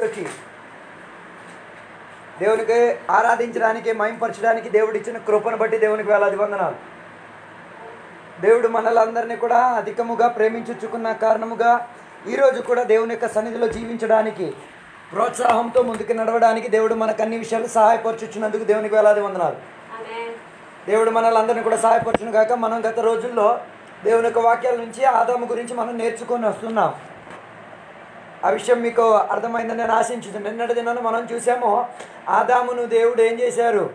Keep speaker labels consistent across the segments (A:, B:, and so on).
A: వచ్చి దేవునికి ఆరాధించడానికి మయంపరచడానికి దేవుడు ఇచ్చిన కృపను బట్టి దేవునికి వేలాది వందనాలు దేవుడు మనలందరినీ కూడా అధికముగా ప్రేమించుచుకున్న కారణముగా ఈరోజు కూడా దేవుని యొక్క సన్నిధిలో జీవించడానికి ప్రోత్సాహంతో ముందుకు నడవడానికి దేవుడు మనకు అన్ని విషయాలు సహాయపరచుచున్నందుకు దేవునికి వేలాది వందనాలు
B: ఆమేన్
A: దేవుడు మనలందరినీ కూడా సహాయపరచును కాక మనం గత రోజుల్లో దేవుని యొక్క వాక్యాల నుంచి ఆదాము గురించి మనం నేర్చుకొని వస్తున్నాం ఆ విషయం మీకు అర్థమైందని నేను ఆశించుతున్నాను నిన్నటి దినాన మనం చూసాము ఆదామును దేవుడు ఏం చేశారు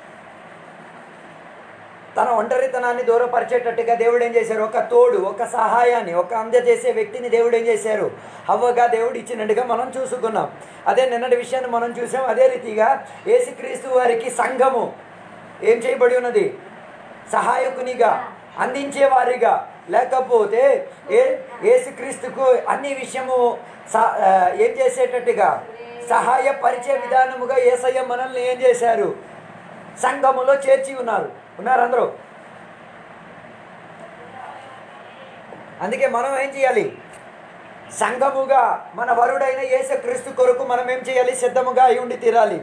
A: తన ఒంటరితనాన్ని దూరపరిచేటట్టుగా దేవుడు ఏం చేశారు ఒక తోడు ఒక సహాయాన్ని ఒక అందజేసే వ్యక్తిని దేవుడు ఏం చేశారు హవ్వగా దేవుడు ఇచ్చినట్టుగా మనం చూసుకున్నాం అదే నిన్నటి విషయాన్ని మనం చూసాం అదే రీతిగా యేసుక్రీస్తు వారికి సంఘము ఏం చేయబడి ఉన్నది సహాయకునిగా అందించేవారిగా లేకపోతే ఏ యేసుక్రీస్తుకు అన్ని విషయము స- ఆ, ఏం చేసేటట్టుగా సహాయపరిచే విధానముగా ఏసయ్య మనల్ని ఏం చేశారు సంఘములో చేర్చి ఉన్నారు ఉన్నారు అందరూ అందుకే మనం ఏం చేయాలి సంఘముగా మన వరుడైన యేసుక్రీస్తు కొరకు మనం ఏం చేయాలి సిద్ధముగా అయి ఉండి తీరాలి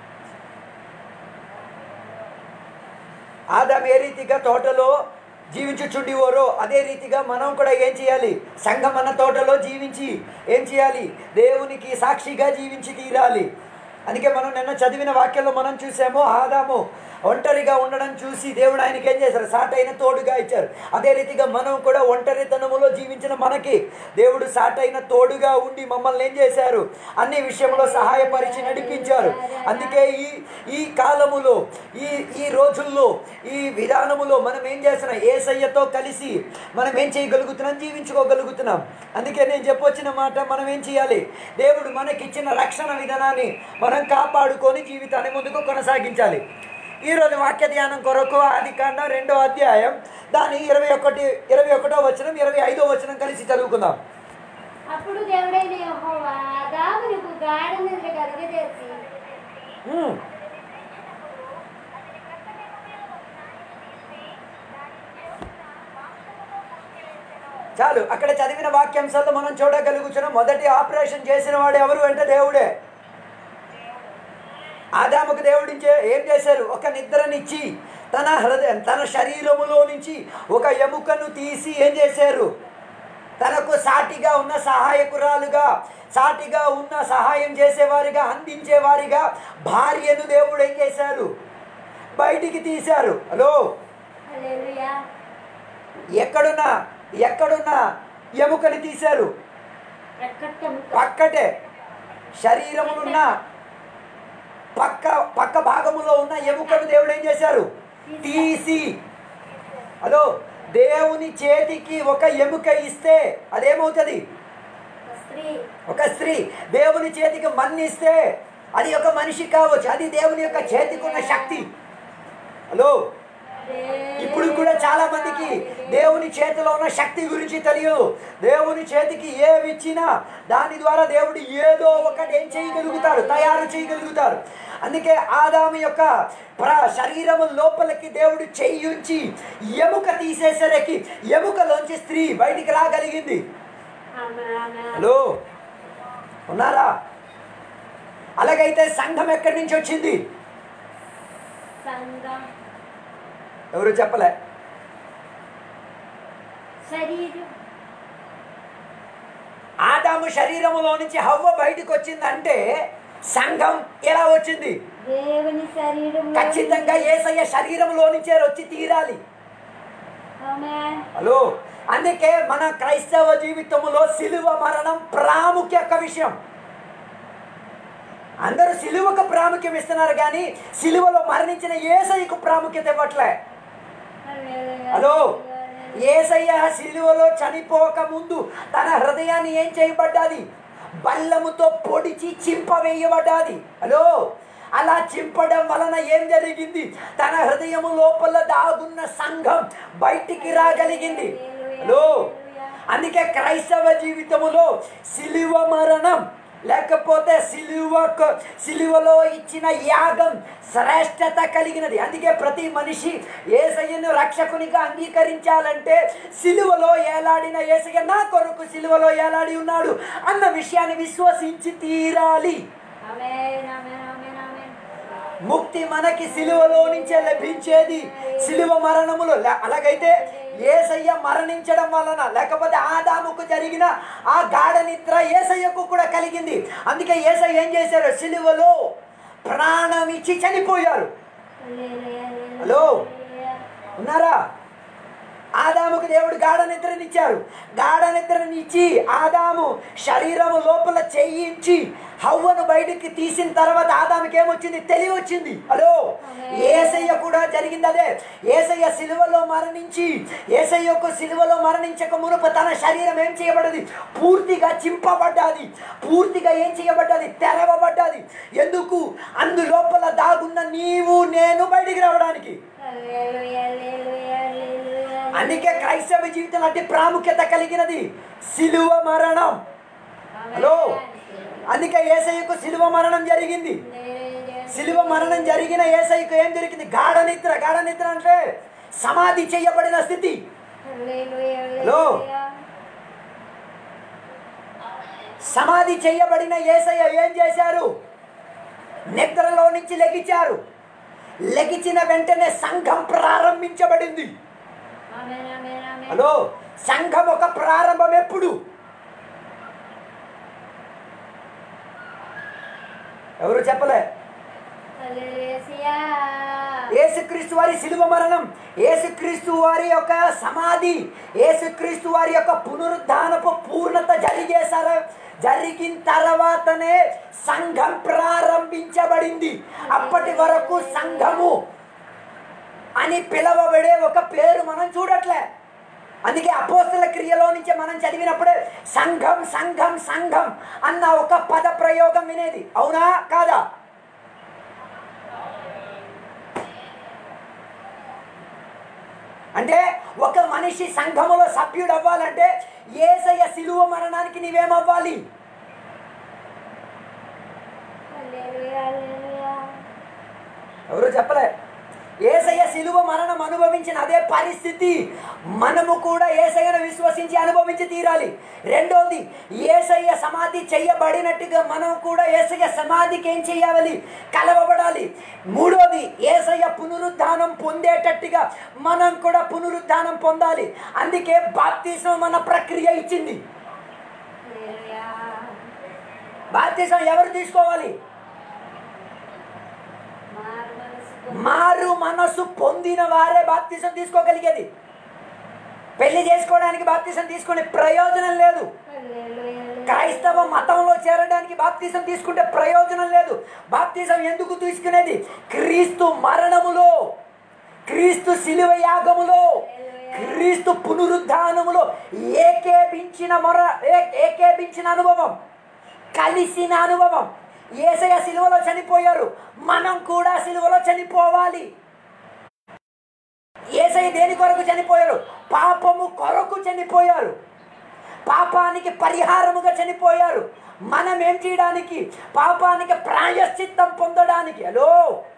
A: ఆదాం ఏ రీతిగా తోటలో జీవించుచుండివోరో అదే రీతిగా మనం కూడా ఏం చేయాలి సంఘం అన్న తోటలో జీవించి ఏం చేయాలి దేవునికి సాక్షిగా జీవించి తీరాలి అందుకే మనం నిన్న చదివిన వాక్యంలో మనం చూసాము ఆదాము ఒంటరిగా ఉండడం చూసి దేవుడు ఆయనకి ఏం చేశారు సాటైన తోడుగా ఇచ్చారు అదే రీతిగా మనం కూడా ఒంటరితనములో జీవించిన మనకి దేవుడు సాటైన తోడుగా ఉండి మమ్మల్ని ఏం చేశారు అన్ని విషయంలో సహాయపరిచి నడిపించారు అందుకే ఈ ఈ కాలములో ఈ ఈ రోజుల్లో ఈ విధానములో మనం ఏం చేస్తున్నాం ఏసయ్యతో కలిసి మనం ఏం చేయగలుగుతున్నాం జీవించుకోగలుగుతున్నాం అందుకే నేను చెప్పొచ్చిన మాట మనం ఏం చేయాలి దేవుడు మనకిచ్చిన రక్షణ విధానాన్ని మనం కాపాడుకొని జీవితాన్ని ముందుకు కొనసాగించాలి ఈరోజు వాక్య ధ్యానం కొరకు ఆది కాండం రెండో అధ్యాయం దాని ఇరవై ఒకటి ఇరవై ఒకటో వచనం ఇరవై ఐదో వచనం కలిసి చదువుకుందాం
B: అప్పుడు దేవుడైన యెహోవా ఆదామునకు గాఢ నిద్ర కలుగజేసి
A: ఉమ్. చాలు అక్కడ చదివిన వాక్యాంశాల్లో మనం చూడగలుగుతున్నాం మొదటి ఆపరేషన్ చేసిన వాడు ఎవరు అంటే దేవుడే ఆదాముకు దేవుడించే ఏం చేశారు ఒక నిద్రనిచ్చి తన హృదయం తన శరీరములో నుంచి ఒక ఎముకను తీసి ఏం చేశారు తనకు సాటిగా ఉన్న సహాయకురాలుగా సాటిగా ఉన్న సహాయం చేసేవారిగా అందించేవారిగా భార్యను దేవుడు ఏం చేశారు బయటికి తీశారు హలో
B: హల్లెలూయా
A: ఎక్కడున్నా ఎక్కడున్నా ఎముకని తీశారు
B: ప్రకటన
A: పక్కటే శరీరములున్న పక్క పక్క భాగములో ఉన్న ఎముకను దేవుడు ఏం చేశారు తీసి హలో దేవుని చేతికి ఒక ఎముక ఇస్తే అదేమవుతుంది
B: స్త్రీ
A: ఒక స్త్రీ దేవుని చేతికి మన్నిస్తే అది ఒక మనిషి కావచ్చు అది దేవుని యొక్క చేతికి ఉన్న శక్తి హలో ఇప్పుడు కూడా చాలా మందికి దేవుని చేతిలో ఉన్న శక్తి గురించి తెలియదు దేవుని చేతికి ఏమి ఇచ్చినా దాని ద్వారా దేవుడు ఏదో ఒకటి ఏం చేయగలుగుతారు తయారు చేయగలుగుతారు అందుకే ఆదాము యొక్క ప్ర శరీరము లోపలికి దేవుడు చెయ్యుంచి ఎముక తీసేసరికి ఎముకలోంచి స్త్రీ బయటికి రాగలిగింది
B: ఆమేన్ ఆమేన్
A: హలో ఉన్నారా అలాగైతే సంఘం ఎక్కడి నుంచి వచ్చింది
B: సంఘం
A: ఎవరు చెప్పలే
B: శరీరం
A: ఆదాము శరీరములో నుంచి హవ్వ బయటకు వచ్చిందంటే సంఘం ఎలా వచ్చింది
B: దేవుని శరీరం
A: ఖచ్చితంగా ఏసయ్య శరీరంలో నుంచే వచ్చి తీరాలి
B: ఆమేన్
A: హలో అందుకే మన క్రైస్తవ జీవితంలో సిలువ మరణం ప్రాముఖ్య విషయం అందరూ సిలువకు ప్రాముఖ్యం ఇస్తున్నారు కానీ సిలువలో మరణించిన ఏసయ్యకు ప్రాముఖ్యత ఇవ్వట్లే
B: హల్లెలూయా
A: హలో ఏసయ్య సిలువలో చనిపోక ముందు తన హృదయాన్ని ఏం చేయబడ్డాది బల్లముతో పొడిచి చింపవేయబడ్డాది హలో అలా చింపడం వలన ఏం జరిగింది తన హృదయము లోపల దాగున్న సంఘం బయటికి రాగలిగింది హలో అందుకే క్రైస్తవ జీవితములో సిలువ మరణం లేకపోతే సిలువ సిలువలో ఇచ్చిన యాగం శ్రేష్టత కలిగినది అందుకే ప్రతి మనిషి ఏసయ్యను రక్షకునిగా అంగీకరించాలంటే సిలువలో ఏలాడిన ఏసయ్య నా కొరకు సిలువలో ఏలాడి ఉన్నాడు అన్న విషయాన్ని విశ్వసించి తీరాలి
B: ఆమేన్ ఆమేన్ ఆమేన్ ఆమేన్
A: ముక్తి మనకి సిలువలో నుంచే లభించేది సిలువ మరణములో లే- అలాగైతే ఏసయ్య మరణించడం వలన లేకపోతే ఆదాముకు జరిగిన ఆ గాఢ నిద్ర ఏసయ్యకు కూడా కలిగింది అందుకే ఏసయ్య ఏం చేశారు సిలువలో ప్రాణం ఇచ్చి చనిపోయారు
B: హల్లెలూయా
A: హలో.
B: హల్లెలూయా.
A: ఉన్నారా ఆదాముకు దేవుడు గాఢ నిద్రనిచ్చారు గాఢ నిద్రనిచ్చి ఆదాము శరీరము లోపల చేయించి హవ్వను బయటికి తీసిన తర్వాత ఆదాముకి ఏమొచ్చింది తెలివి వచ్చింది హలో ఏసయ్య కూడా జరిగింది అదే ఏసయ్య సిలువలో మరణించి ఏసయ్యకు సిలువలో మరణించక మునుపు తన శరీరం ఏం చేయబడ్డది పూర్తిగా చింపబడ్డది పూర్తిగా ఏం చేయబడ్డది తెరవబడ్డది ఎందుకు అందులోపల దాగున్న నీవు నేను బయటికి రావడానికి
B: హల్లెలూయా హల్లెలూయా హల్లెలూయా.
A: అందుకే క్రైస్తవ జీవితం అంటే ప్రాముఖ్యత కలిగినది సిలువ మరణం
B: ఆమేన్.
A: హలో అందుకే ఏసయ్యకు సిలువ మరణం జరిగింది
B: హల్లెలూయా.
A: సిలువ మరణం జరిగిన ఏసయ్యకు ఏం జరిగింది గాఢ నిద్ర గాఢ నిద్ర అంటే సమాధి చేయబడిన స్థితి
B: హల్లెలూయా
A: హలో.
B: హల్లెలూయా.
A: సమాధి చేయబడిన ఏసయ్య ఏం చేశారు నిద్రలో నుంచి లెగిచారు లెగిచిన వెంటనే సంఘం ప్రారంభించబడింది
B: ఆమేన్ ఆమేన్ ఆమేన్.
A: హలో సంఘం ఒక ప్రారంభం ఎప్పుడు ఎవరు చెప్పలే
B: హల్లెలూయా.
A: యేసుక్రీస్తు వారి సిలువ మరణం యేసుక్రీస్తు వారి యొక్క సమాధి యేసుక్రీస్తు వారి యొక్క పునరుద్ధానపు పూర్ణత జరిగేసార జరిగిన తర్వాతనే సంఘం ప్రారంభించబడింది అప్పటి వరకు సంఘము అని పిలవబడే ఒక పేరు మనం చూడట్లే అందుకే అపోస్తుల క్రియలో నుంచి మనం చదివినప్పుడే సంఘం సంఘం సంఘం అన్న ఒక పద ప్రయోగం వినేది అవునా కాదా అంటే ఒక మనిషి సంఘములో సభ్యుడు అవ్వాలంటే ఏసయ్య సిలువ మరణానికి నీవేమవ్వాలి
B: హల్లెలూయా హల్లెలూయా.
A: ఎవరు చెప్పలే ఏసయ్య సిలువ మరణం అనుభవించిన అదే పరిస్థితి మనము కూడా ఏసయ్యను విశ్వసించి అనుభవించి తీరాలి రెండోది ఏసయ్య సమాధి చేయబడినట్టుగా మనం కూడా ఏసయ్య సమాధికి ఏం చేయాలి కలవబడాలి మూడోది ఏసయ్య పునరుద్ధానం పొందేటట్టుగా మనం కూడా పునరుద్ధానం పొందాలి అందుకే బాప్తిసం మన ప్రక్రియ ఇచ్చింది
B: హల్లెలూయా.
A: బాప్తిసం ఎవరు తీసుకోవాలి
B: మారు మనసుకు
A: మారు మనసు పొందిన వారే బాప్తిసం తీసుకోగలిగేది పెళ్లి చేసుకోవడానికి బాప్తిసం తీసుకునే ప్రయోజనం లేదు
B: హల్లెలూయా.
A: క్రైస్తవ మతంలో చేరడానికి బాప్తిసం తీసుకుంటే ప్రయోజనం లేదు బాప్తిసం ఎందుకు తీసుకునేది క్రీస్తు మరణములో క్రీస్తు శిలువ యాగములో క్రీస్తు పునరుద్ధానములో ఏకేపించిన మొర ఏ- ఏకేపించిన అనుభవం కలిసిన అనుభవం ఏసయ సిలువలో చనిపోయారు మనం కూడా సిలువలో చనిపోవాలి ఏసయ్య దేని కొరకు చనిపోయారు పాపము కొరకు చనిపోయారు పాపానికి పరిహారముగా చనిపోయారు మనం ఏం చేయడానికి పాపానికి ప్రాయశ్చిత్తం పొందడానికి హలో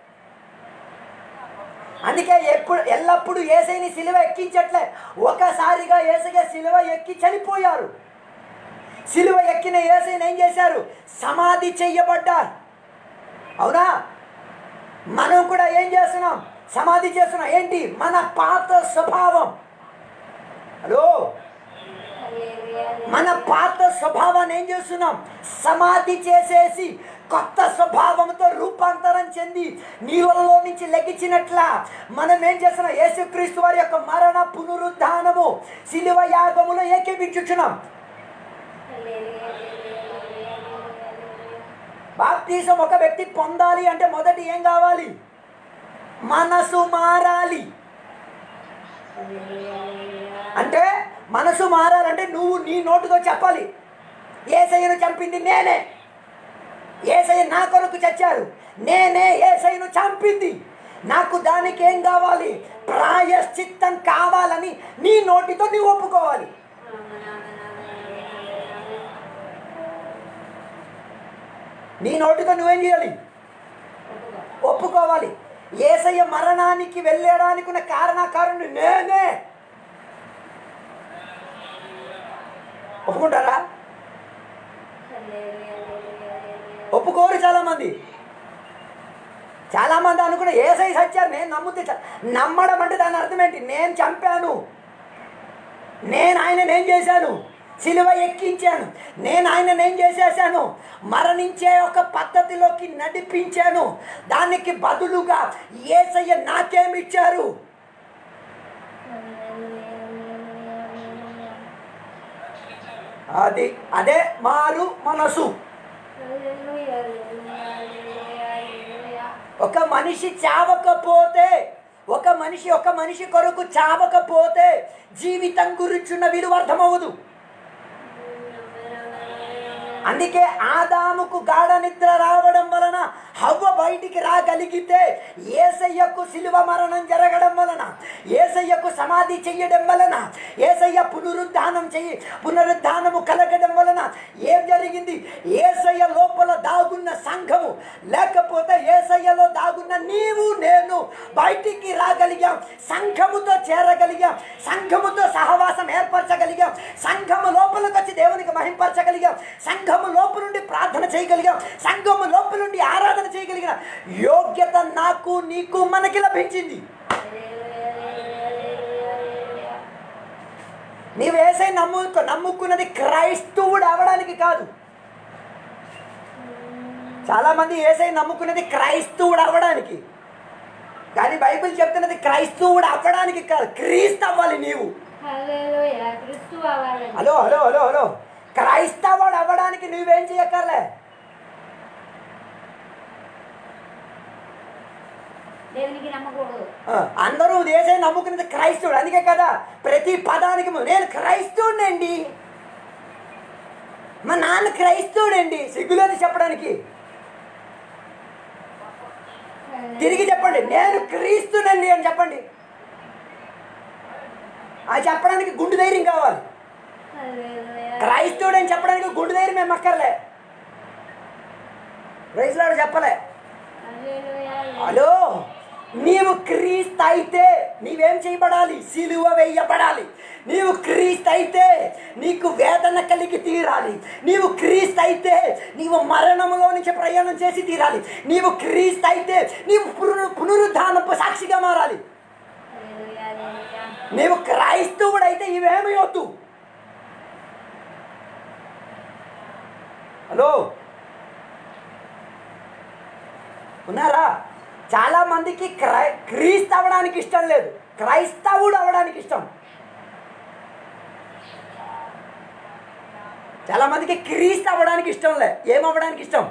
A: అందుకే ఎప్పుడు ఎల్లప్పుడూ ఏసైని సిలువ ఎక్కించట్లే ఒకసారిగా ఏసయ్య సిలువ ఎక్కి చనిపోయారు సిలువ ఎక్కిన ఏసైని ఏం చేశారు సమాధి చెయ్యబడ్డారు అవునా మనం కూడా ఏం చేస్తున్నాం సమాధి చేస్తున్నాం ఏంటి మన పాత స్వభావం హలో
B: హల్లెలూయా.
A: మన పాత స్వభావాన్ని ఏం చేస్తున్నాం సమాధి చేసేసి కొత్త స్వభావంతో రూపాంతరం చెంది నీళ్ళలో నుంచి లెగిచినట్ల మనం ఏం చేస్తున్నాం యేసుక్రీస్తు వారి యొక్క మరణ పునరుద్ధానము శిలువ యాగములో ఏకీపించుచున్నాం
B: హల్లెలూయా. హల్లెలూయా. హల్లెలూయా.
A: బాప్తీసం ఒక వ్యక్తి పొందాలి అంటే మొదటి ఏం కావాలి మనసు మారాలి
B: హల్లెలూయా.
A: అంటే మనసు మారాలంటే నువ్వు నీ నోటుతో చెప్పాలి ఏసయ్యను చంపింది నేనే ఏసయ్య నా కొరకు చచ్చారు నేనే ఏసయ్యను చంపింది నాకు దానికి ఏం కావాలి ప్రాయశ్చిత్తం కావాలని నీ నోటితో నీవు ఒప్పుకోవాలి
B: ఆమేన్, ఆమేన్, ఆమేన్, ఆమేన్, ఆమేన్.
A: నీ నోటితో నువ్వేం చేయాలి
B: ఒప్పుకో
A: ఒప్పుకోవాలి ఏసయ్య మరణానికి వెళ్ళడానికి ఉన్న కారణకారుడు నేనే ఒప్పుకుంటారా
B: హల్లెలూయా హల్లెలూయా హల్లెలూయా
A: ఒప్పుకోరు చాలామంది చాలామంది అనుకున్న ఏసై సత్యారు నేను నమ్ముతే చ- నమ్మడం అంటే దాని అర్థం ఏంటి నేను చంపాను నేను ఆయన నేను చేశాను సిలువ ఎక్కించాను నేను ఆయన నేను చేసేసాను మరణించే ఒక పద్ధతిలోకి నడిపించాను దానికి బదులుగా ఏసయ్య నాకేమిచ్చారు
B: హల్లెలూయా హల్లెలూయా హల్లెలూయా
A: అది అదే మారు మనసు
B: హల్లెలూయా హల్లెలూయా హల్లెలూయా హల్లెలూయా
A: ఒక మనిషి చావకపోతే ఒక మనిషి ఒక మనిషి కొరకు చావకపోతే జీవితం గురించున్న విలువ అర్థమవ్వదు అందుకే ఆదాముకు గాఢ నిద్ర రావడం వలన హవ్వ బయటికి రాగలిగితే ఏసయ్యకు శిలువ మరణం జరగడం వలన ఏసయ్యకు సమాధి చెయ్యడం వలన ఏసయ్య పునరుద్ధానం చెయ్యి పునరుద్ధానము కలగడం వలన ఏం జరిగింది ఏసయ్య లోపల దాగున్న సంఘము లేకపోతే ఏసయ్యలో దాగున్న నీవు నేను బయటికి రాగలిగాం సంఘముతో చేరగలిగాం సంఘముతో సహవాసం ఏర్పరచగలిగాం సంఘము లోపలికి వచ్చి దేవునికి మహింపరచగలిగాం సంఘము లోపల నుండి ప్రార్థన చేయగలిగాం సంఘము లోపల నుండి ఆరాధన చేయగలిగిన యోగ్యత నాకు నీకు మనకి లభించింది
B: హల్లెలూయా హల్లెలూయా హల్లెలూయా
A: నీవు వేసే నమ్ము నమ్ముకున్నది క్రైస్తవుడు అవడానికి కాదు చాలామంది ఏసై నమ్ముకున్నది క్రైస్తవుడు అవ్వడానికి కానీ బైబిల్ చెప్తున్నది క్రైస్తవుడు అవ్వడానికి కాదు క్రీస్తు అవ్వాలి నీవు
B: హల్లెలూయా క్రీస్తు అవ్వాలి
A: హలో హలో హలో హలో క్రైస్తవుడు అవ్వడానికి నువ్వేం చేయక్కర్లే
B: దేవునికి నమ్మకూడదు
A: ఆ, అందరూ దేశం నమ్ముకున్నది క్రైస్తవుడు అందుకే కదా ప్రతి పదానికి ముందు నేను క్రైస్తవుడండి మా నాన్న క్రైస్తవుడండి సిగ్గులేదు చెప్పడానికి తిరిగి చెప్పండి నేను క్రీస్తునండి అని చెప్పండి అది చెప్పడానికి గుండు ధైర్యం కావాలి
B: హల్లెలూయా
A: క్రైస్తవుడు అని చెప్పడానికి గుండు ధైర్యం మేము అక్కర్లే రైతులాడు చెప్పలే
B: హల్లెలూయా
A: హలో నీవు క్రీస్తు అయితే నీవేం చేయబడాలి సిలువ వేయబడాలి నీవు క్రీస్తు అయితే నీకు వేదన కలిగి తీరాలి నీవు క్రీస్తు అయితే నీవు మరణములో నుంచి ప్రయాణం చేసి తీరాలి నీవు క్రీస్తు అయితే నీవు పునరు పునరుద్ధానపు సాక్షిగా మారాలి
B: హల్లెలూయా హల్లెలూయా
A: నీవు క్రైస్తవుడు అయితే ఇవేమీ వద్దు హలో ఉన్నారా చాలా మందికి క్రై క్రీస్తు అవ్వడానికి ఇష్టం లేదు క్రైస్తవుడు అవ్వడానికి ఇష్టం చాలా మందికి క్రీస్తు అవ్వడానికి ఇష్టం లే ఏమవ్వడానికి ఇష్టం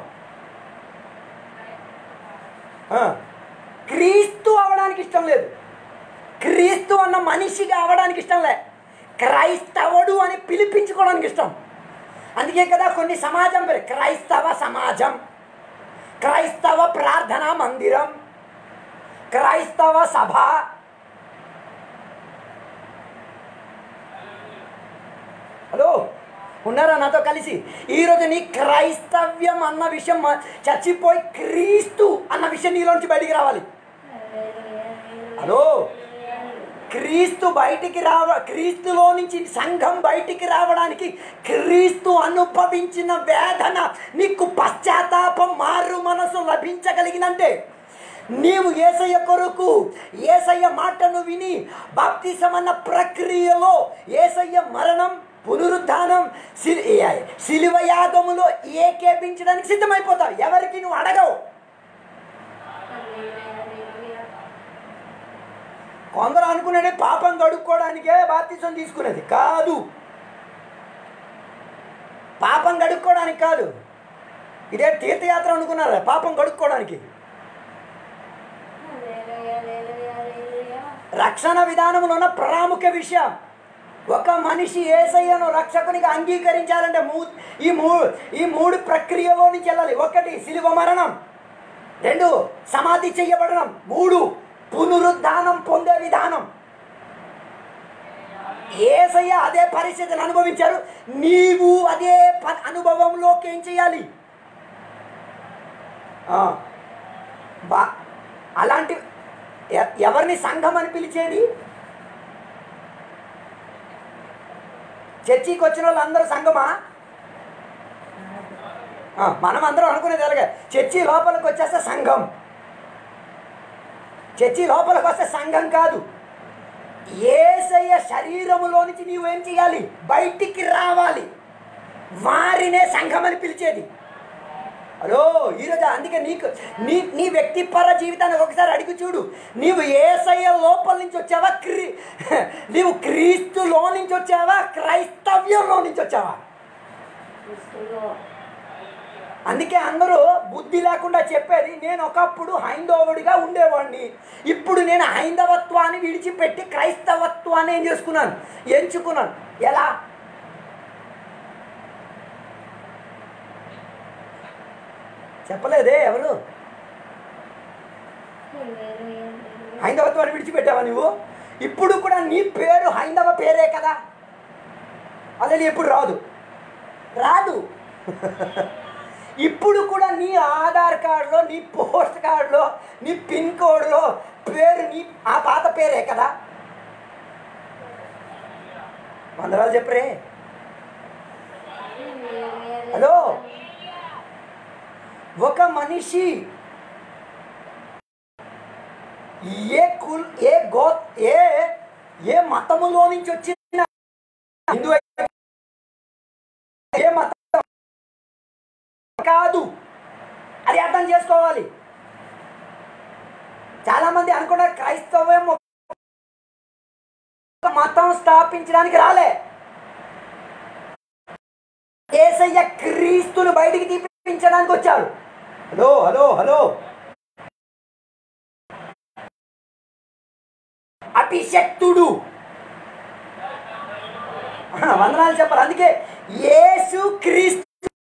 A: ఆ, క్రీస్తు అవ్వడానికి ఇష్టం లేదు క్రీస్తు అన్న మనిషిగా అవ్వడానికి ఇష్టం లే క్రైస్తవుడు అని పిలిపించుకోవడానికి ఇష్టం అందుకే కదా కొన్ని సమాజం పేరు క్రైస్తవ సమాజం క్రైస్తవ ప్రార్థనా మందిరం క్రైస్తవ సభ హలో ఉన్నారా నాతో కలిసి ఈరోజు నీ క్రైస్తవ్యం అన్న విషయం మ- చచ్చిపోయి క్రీస్తు అన్న విషయం నీలోంచి బయటికి రావాలి
B: హల్లెలూయా
A: హలో క్రీస్తు బయటికి రావ క్రీస్తులో నుంచి సంఘం బయటికి రావడానికి క్రీస్తు అనుభవించిన వేదన నీకు పశ్చాత్తాపం మారు మనసు లభించగలిగినంటే నీవు ఏసయ్య కొరకు ఏసయ్య మాటను విని బాప్తిసం అన్న ప్రక్రియలో ఏసయ్య మరణం పునరుద్ధానం సిలి సిలువ యాగములో ఏకేపించడానికి సిద్ధమైపోతావు ఎవరికి నువ్వు అడగవు
B: హల్లెలూయా హల్లెలూయా
A: కొందరు అనుకునేది పాపం కడుక్కోవడానికే బాప్తిసం తీసుకునేది కాదు పాపం కడుక్కోవడానికి కాదు ఇదే తీర్థయాత్ర అనుకున్నారా పాపం కడుక్కోవడానికి
B: హల్లెలూయా హల్లెలూయా హల్లెలూయా
A: రక్షణ విధానంలో ఉన్న ప్రాముఖ్య విషయం ఒక మనిషి ఏసయ్యను రక్షకునిగా అంగీకరించాలంటే మూ ఈ మూ ఈ మూడు ప్రక్రియలో నుంచి వెళ్ళాలి ఒకటి శిలువ మరణం రెండు సమాధి చెయ్యబడడం మూడు పునరుద్ధానం పొందే విధానం ఏసయ్య అదే పరిస్థితిని అనుభవించారు నీవు అదే ప- అనుభవంలోకి ఏం చేయాలి ఆ. బా అలాంటి ఎ- ఎవరిని సంఘం అని పిలిచేది చర్చికి వచ్చిన వాళ్ళందరూ సంఘమా ఆ, మనం అందరం అనుకునేది అలాగే చర్చి లోపలికి వచ్చేస్తే సంఘం చర్చి లోపలికి వస్తే సంఘం కాదు ఏసయ్య శరీరములో నుంచి నీవేం చేయాలి బయటికి రావాలి వారినే సంఘం అని పిలిచేది హలో ఈరోజు అందుకే నీకు నీ నీ వ్యక్తిపర జీవితాన్ని ఒకసారి అడిగి చూడు నీవు ఏసయ్య లోపల నుంచి వచ్చావా క్రీ నీవు క్రీస్తులో నుంచి వచ్చావా క్రైస్తవ్యంలో నుంచి వచ్చావా
B: క్రీస్తులో
A: అందుకే అందరూ బుద్ధి లేకుండా చెప్పేది నేను ఒకప్పుడు హైందవుడిగా ఉండేవాడిని ఇప్పుడు నేను హైందవత్వాన్ని విడిచిపెట్టి క్రైస్తవత్వాన్ని ఏం చేసుకున్నాను ఎంచుకున్నాను ఎలా చెప్పలేదే ఎవరు హైందవత్వాన్ని విడిచిపెట్టావా నువ్వు ఇప్పుడు కూడా నీ పేరు హైందవ పేరే కదా అదే ఎప్పుడు రాదు రాదు ఇప్పుడు కూడా నీ ఆధార్ కార్డులో నీ పోస్ట్ కార్డులో నీ పిన్ కోడ్లో పేరు నీ ఆ పాత పేరే కదా వందరాలు చెప్పరే హలో ఒక మనిషి ఏ కుల్ ఏ గో ఏ ఏ మతములో నుంచి వచ్చిన హిందూ అయితే ఏ మతం కాదు అది అర్థం చేసుకోవాలి చాలా మంది అనుకున్నారు క్రైస్తవం ఒక మతం స్థాపించడానికి రాలే ఏసయ్య క్రీస్తును బయటికి తీపించడానికి వచ్చాడు హలో హలో హలో అభిషక్తుడు ఆ, వందనాలు చెప్పాలి అందుకే యేసు క్రీస్తు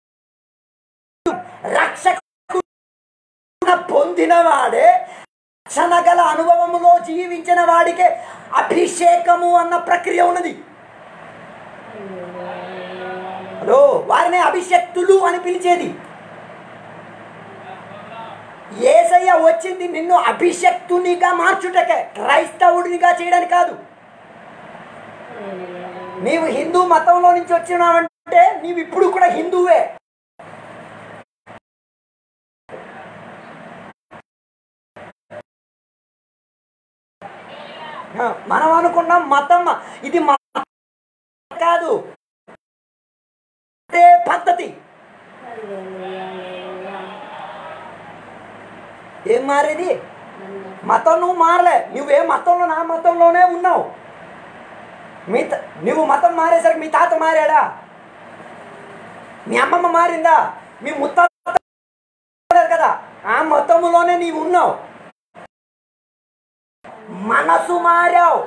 A: రక్షకుడు పొందినవాడే రక్షణ గల అనుభవములో జీవించిన వాడికే అభిషేకము అన్న ప్రక్రియ ఉన్నది హలో వారిని అభిషక్తులు అని పిలిచేది ఏసయ్య వచ్చింది నిన్ను అభిషక్తునిగా మార్చుటకే క్రైస్తవుడినిగా చేయడానికి కాదు నీవు హిందూ మతంలో నుంచి వచ్చినావంటే నీవు ఇప్పుడు కూడా హిందువే ఆ, మనం అనుకున్నాం మతం ఇది మతం కాదు అదే పద్ధతి ఏం మారేది మతం నువ్వు మారలే నువ్వే మతంలో నా మతంలోనే ఉన్నావు మీ త- నువ్వు మతం మారేసరికి మీ తాత మారాడా మీ అమ్మమ్మ మారిందా మీ ముత్తాత మారారు కదా ఆ మతములోనే నీవు ఉన్నావు మనసు మారావు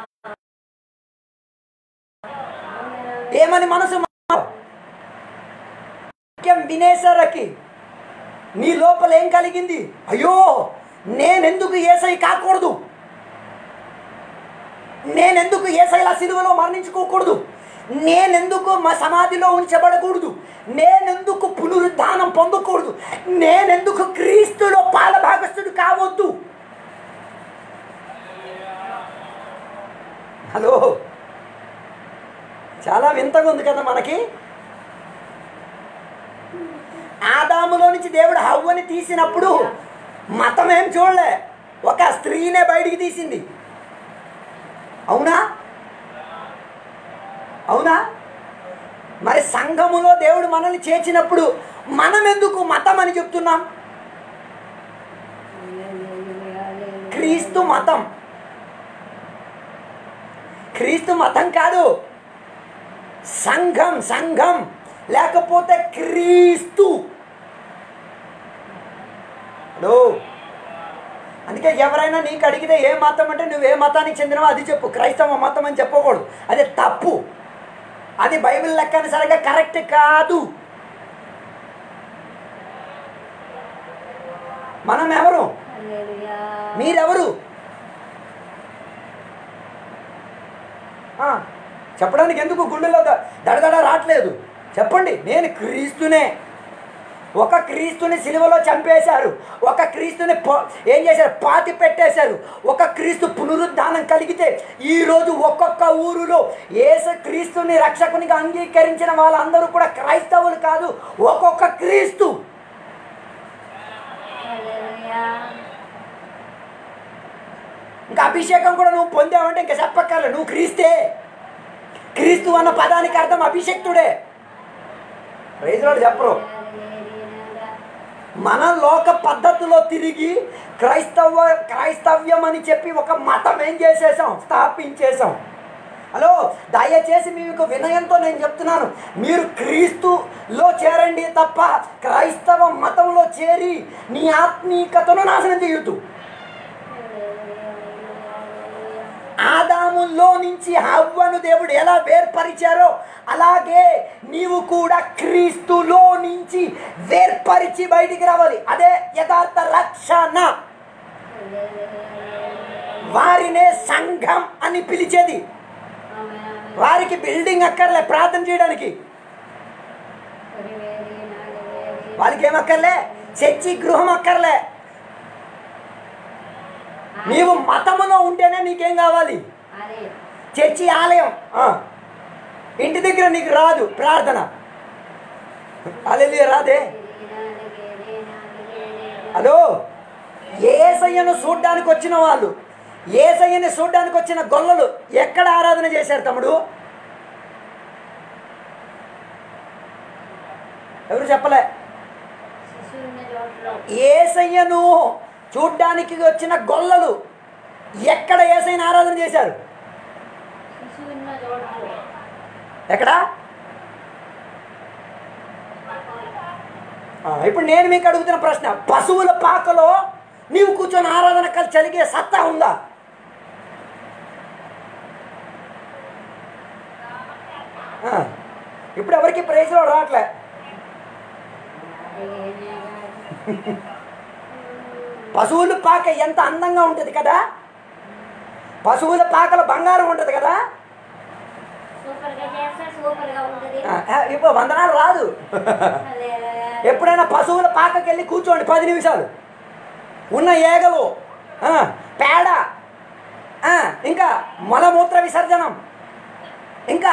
A: ఏమని మనసు మారావు వాక్యం వినేసరికి నీ లోపల ఏం కలిగింది అయ్యో నేనెందుకు ఏసై కాకూడదు నేనెందుకు ఏసైలా సిలువలో మరణించుకోకూడదు నేనెందుకు మా సమాధిలో ఉంచబడకూడదు నేనెందుకు పునరుద్ధానం పొందకూడదు నేనెందుకు క్రీస్తులో పాలభాగస్తుడు కావద్దు హలో చాలా వింతగా ఉంది కదా మనకి ఆదాములో నుంచి దేవుడు హవ్వని తీసినప్పుడు మతం ఏం చూడలే ఒక స్త్రీనే బయటికి తీసింది అవునా అవునా మరి సంఘములో దేవుడు మనల్ని చేర్చినప్పుడు మనం ఎందుకు మతం అని చెప్తున్నాం క్రీస్తు మతం క్రీస్తు మతం కాదు సంఘం సంఘం లేకపోతే క్రీస్తు హలో అందుకే ఎవరైనా నీకు అడిగితే ఏ మతం అంటే నువ్వు ఏ మతానికి చెందినవో అది చెప్పు క్రైస్తవ మతం అని చెప్పకూడదు అది తప్పు అది బైబిల్ లెక్కన సరిగా కరెక్ట్ కాదు మనం ఎవరు మీరెవరు ఆ, చెప్పడానికి ఎందుకు గుండెలో ద- దడదడ రావట్లేదు చెప్పండి నేను క్రీస్తునే ఒక క్రీస్తుని సిలువలో చంపేశారు ఒక క్రీస్తుని పో- ఏం చేశారు పాతి పెట్టేశారు ఒక క్రీస్తు పునరుద్ధానం కలిగితే ఈరోజు ఒక్కొక్క ఊరిలో ఏస క్రీస్తుని రక్షకునిగా అంగీకరించిన వాళ్ళందరూ కూడా క్రైస్తవులు కాదు ఒక్కొక్క క్రీస్తు
B: హల్లెలూయా
A: ఇంకా అభిషేకం కూడా నువ్వు పొందావంటే ఇంకా చెప్పక్కర్లే నువ్వు క్రీస్తే క్రీస్తు అన్న పదానికి అర్థం అభిషక్తుడే రైతులు చెప్పరు మన లోక పద్ధతిలో తిరిగి క్రైస్తవ క్రైస్తవ్యం అని చెప్పి ఒక మతం ఏం చేసేసాం స్థాపించేసాం హలో దయచేసి మీకు వినయంతో నేను చెప్తున్నాను మీరు క్రీస్తులో చేరండి తప్ప క్రైస్తవ మతంలో చేరి నీ ఆత్మీయతను నాశనం చేయొద్దు ఆదాములో నుంచి హవ్వను దేవుడు ఎలా వేర్పరిచారో అలాగే నీవు కూడా క్రీస్తులో నుంచి వేర్పరిచి బయటికి రావాలి అదే యథార్థ రక్షణ వారినే సంఘం అని పిలిచేది వారికి బిల్డింగ్ అక్కర్లే ప్రార్థన చేయడానికి వాళ్ళకి ఏమక్కర్లే చర్చి గృహం అక్కర్లే నీవు మతములో ఉంటేనే నీకేం కావాలి
B: అదే
A: చర్చి ఆలయం ఆ. ఇంటి దగ్గర నీకు రాదు ప్రార్థన అలెలు రాదే అదో ఏసయ్యను చూడ్డానికి వచ్చిన వాళ్ళు ఏసయ్యని చూడ్డానికి వచ్చిన గొల్లలు ఎక్కడ ఆరాధన చేశారు తమ్ముడు ఎవరు చెప్పలే
B: శిశువు ఉన్న చోట్ల
A: ఏసయ్యను చూడ్డానికి వచ్చిన గొల్లలు ఎక్కడ ఏసయ్యని ఆరాధన చేశారు
B: శిశువు ఉన్న చోట్ల
A: ఎక్కడ ఆ, ఇప్పుడు నేను మీకు అడుగుతున్న ప్రశ్న పశువుల పాకలో నీవు కూర్చొని ఆరాధన కలిసి చలిగే సత్తా ఉందా ఆ, ఇప్పుడు ఎవరికి ప్రైజ్లో రావట్లే పశువుల పాక ఎంత అందంగా ఉంటుంది కదా పశువుల పాకలో బంగారం ఉంటుంది కదా
B: సూపర్ గా చేస్తే సూపర్ గా ఉంటుంది
A: ఆ, ఆ, ఇప్పుడు వందనాలు రాదు
B: హల్లెలూయా.
A: ఎప్పుడైనా పశువుల పాకకి వెళ్ళి కూర్చోండి పది నిమిషాలు ఉన్న ఏగలు ఆ, పేడ ఆ, ఇంకా మలమూత్ర విసర్జనం ఇంకా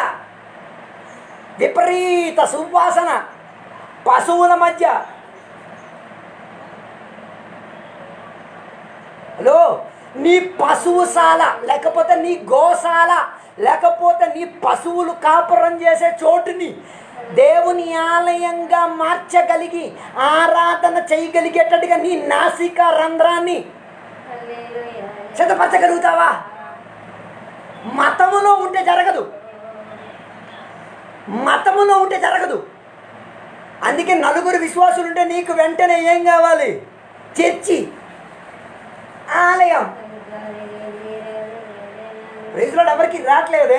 A: విపరీత సువాసన పశువుల మధ్య హలో నీ పశువుశాల లేకపోతే నీ గోశాల లేకపోతే నీ పశువులు కాపురం చేసే చోటుని దేవుని ఆలయంగా మార్చగలిగి ఆరాధన చేయగలిగేటట్టుగా నీ నాసిక రంధ్రాన్ని
B: హల్లెలూయా.
A: సిద్ధపరచగలుగుతావా మతములో ఉంటే జరగదు మతములో ఉంటే జరగదు అందుకే నలుగురు విశ్వాసులు ఉంటే నీకు వెంటనే ఏం కావాలి చర్చి ఆలయం ప్రైజ్లో ఎవరికి రావట్లేదే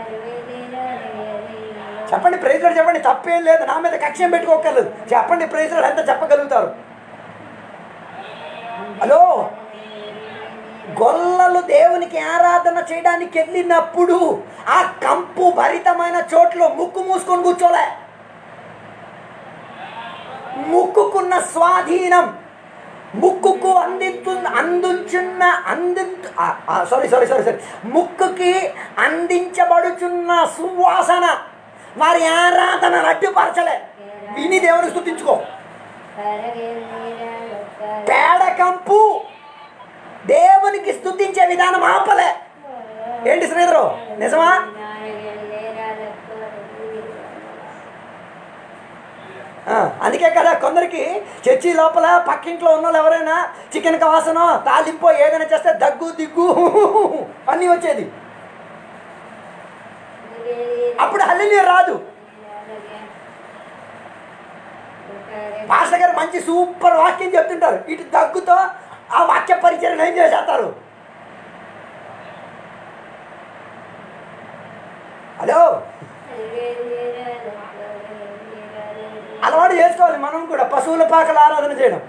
A: చెప్పండి ప్రైజ్లో చెప్పండి తప్పేం లేదు నా మీద కక్ష్యం పెట్టుకోగలదు చెప్పండి ప్రైజ్లో ఎంత చెప్పగలుగుతారు హలో గొల్లలు దేవునికి ఆరాధన చేయడానికి వెళ్ళినప్పుడు ఆ కంపు భరితమైన చోట్లో ముక్కు మూసుకొని కూర్చోలే ముక్కుకున్న స్వాధీనం ముక్కుకు అందించు అందించున్న అంది సారీ సారీ సారీ సారీ ముక్కుకి అందించబడుచున్న సువాసన వారి ఆరాధన రడ్డుపరచలే విని దేవుని స్థుతించుకో పేడ కంపు దేవునికి స్థుతించే విధానం ఆపలే ఏంటి శ్రీధరు నిజమా ఆ, అందుకే కదా కొందరికి చర్చి లోపల పక్కింట్లో ఉన్న వాళ్ళు ఎవరైనా చికెన్ వాసన తాలింపో ఏదైనా చేస్తే దగ్గు దిగ్గు అన్నీ వచ్చేది అప్పుడు హల్లి రాదు పాస్టర్ గారు మంచి సూపర్ వాక్యం చెప్తుంటారు ఇటు దగ్గుతో ఆ వాక్య పరిచయం ఏం చేసేస్తారు హలో అలవాటు చేసుకోవాలి మనం కూడా పశువుల పాకల ఆరాధన చేయడం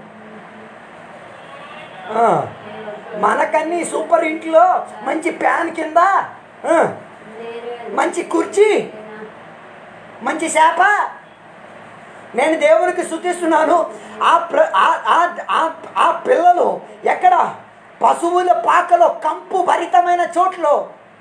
A: ఆ, మనకన్నీ సూపర్ ఇంట్లో మంచి ప్యాన్ కింద ఆ, మంచి కుర్చీ మంచి చేప నేను దేవునికి శుతిస్తున్నాను ఆ ప్ర ఆ- ఆ- ఆ- ఆ పిల్లలు ఎక్కడ పశువుల పాకలో కంపు భరితమైన చోట్లో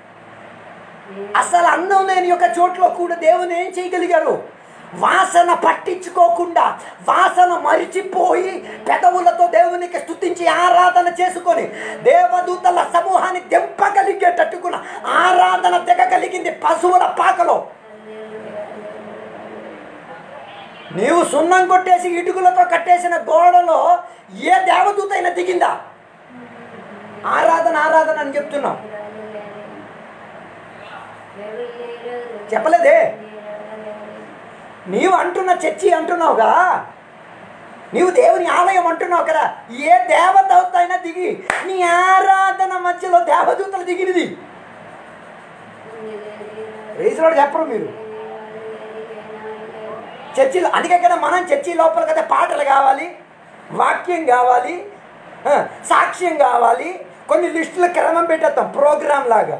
A: అసలు అన్నం లేని యొక్క చోట్లో కూడా దేవుని ఏం చేయగలిగారు వాసన పట్టించుకోకుండా వాసన మరిచిపోయి పెదవులతో దేవునికి స్తుతించి ఆరాధన చేసుకొని దేవదూతల సమూహాన్ని దెంపగలిగేటట్టుకున్న ఆరాధన దిగగలిగింది పశువుల పాకలో నీవు సున్నం కొట్టేసి ఇటుకలతో కట్టేసిన గోడలో ఏ దేవదూత అయినా దిగిందా ఆరాధన ఆరాధన అని చెప్తున్నావు చెప్పలేదే నీవు అంటున్న చర్చి అంటున్నావుగా నీవు దేవుని ఆలయం అంటున్నావు కదా ఏ దేవదూత అయినా దిగి నీ ఆరాధన మధ్యలో దేవదూతలు దిగినది రేసులో చెప్పరు మీరు చర్చిలో అందుకే కదా మనం చర్చి లోపల కదా పాటలు కావాలి వాక్యం కావాలి ఆ, సాక్ష్యం కావాలి కొన్ని లిస్టుల క్రమం పెట్టేస్తాం ప్రోగ్రామ్ లాగా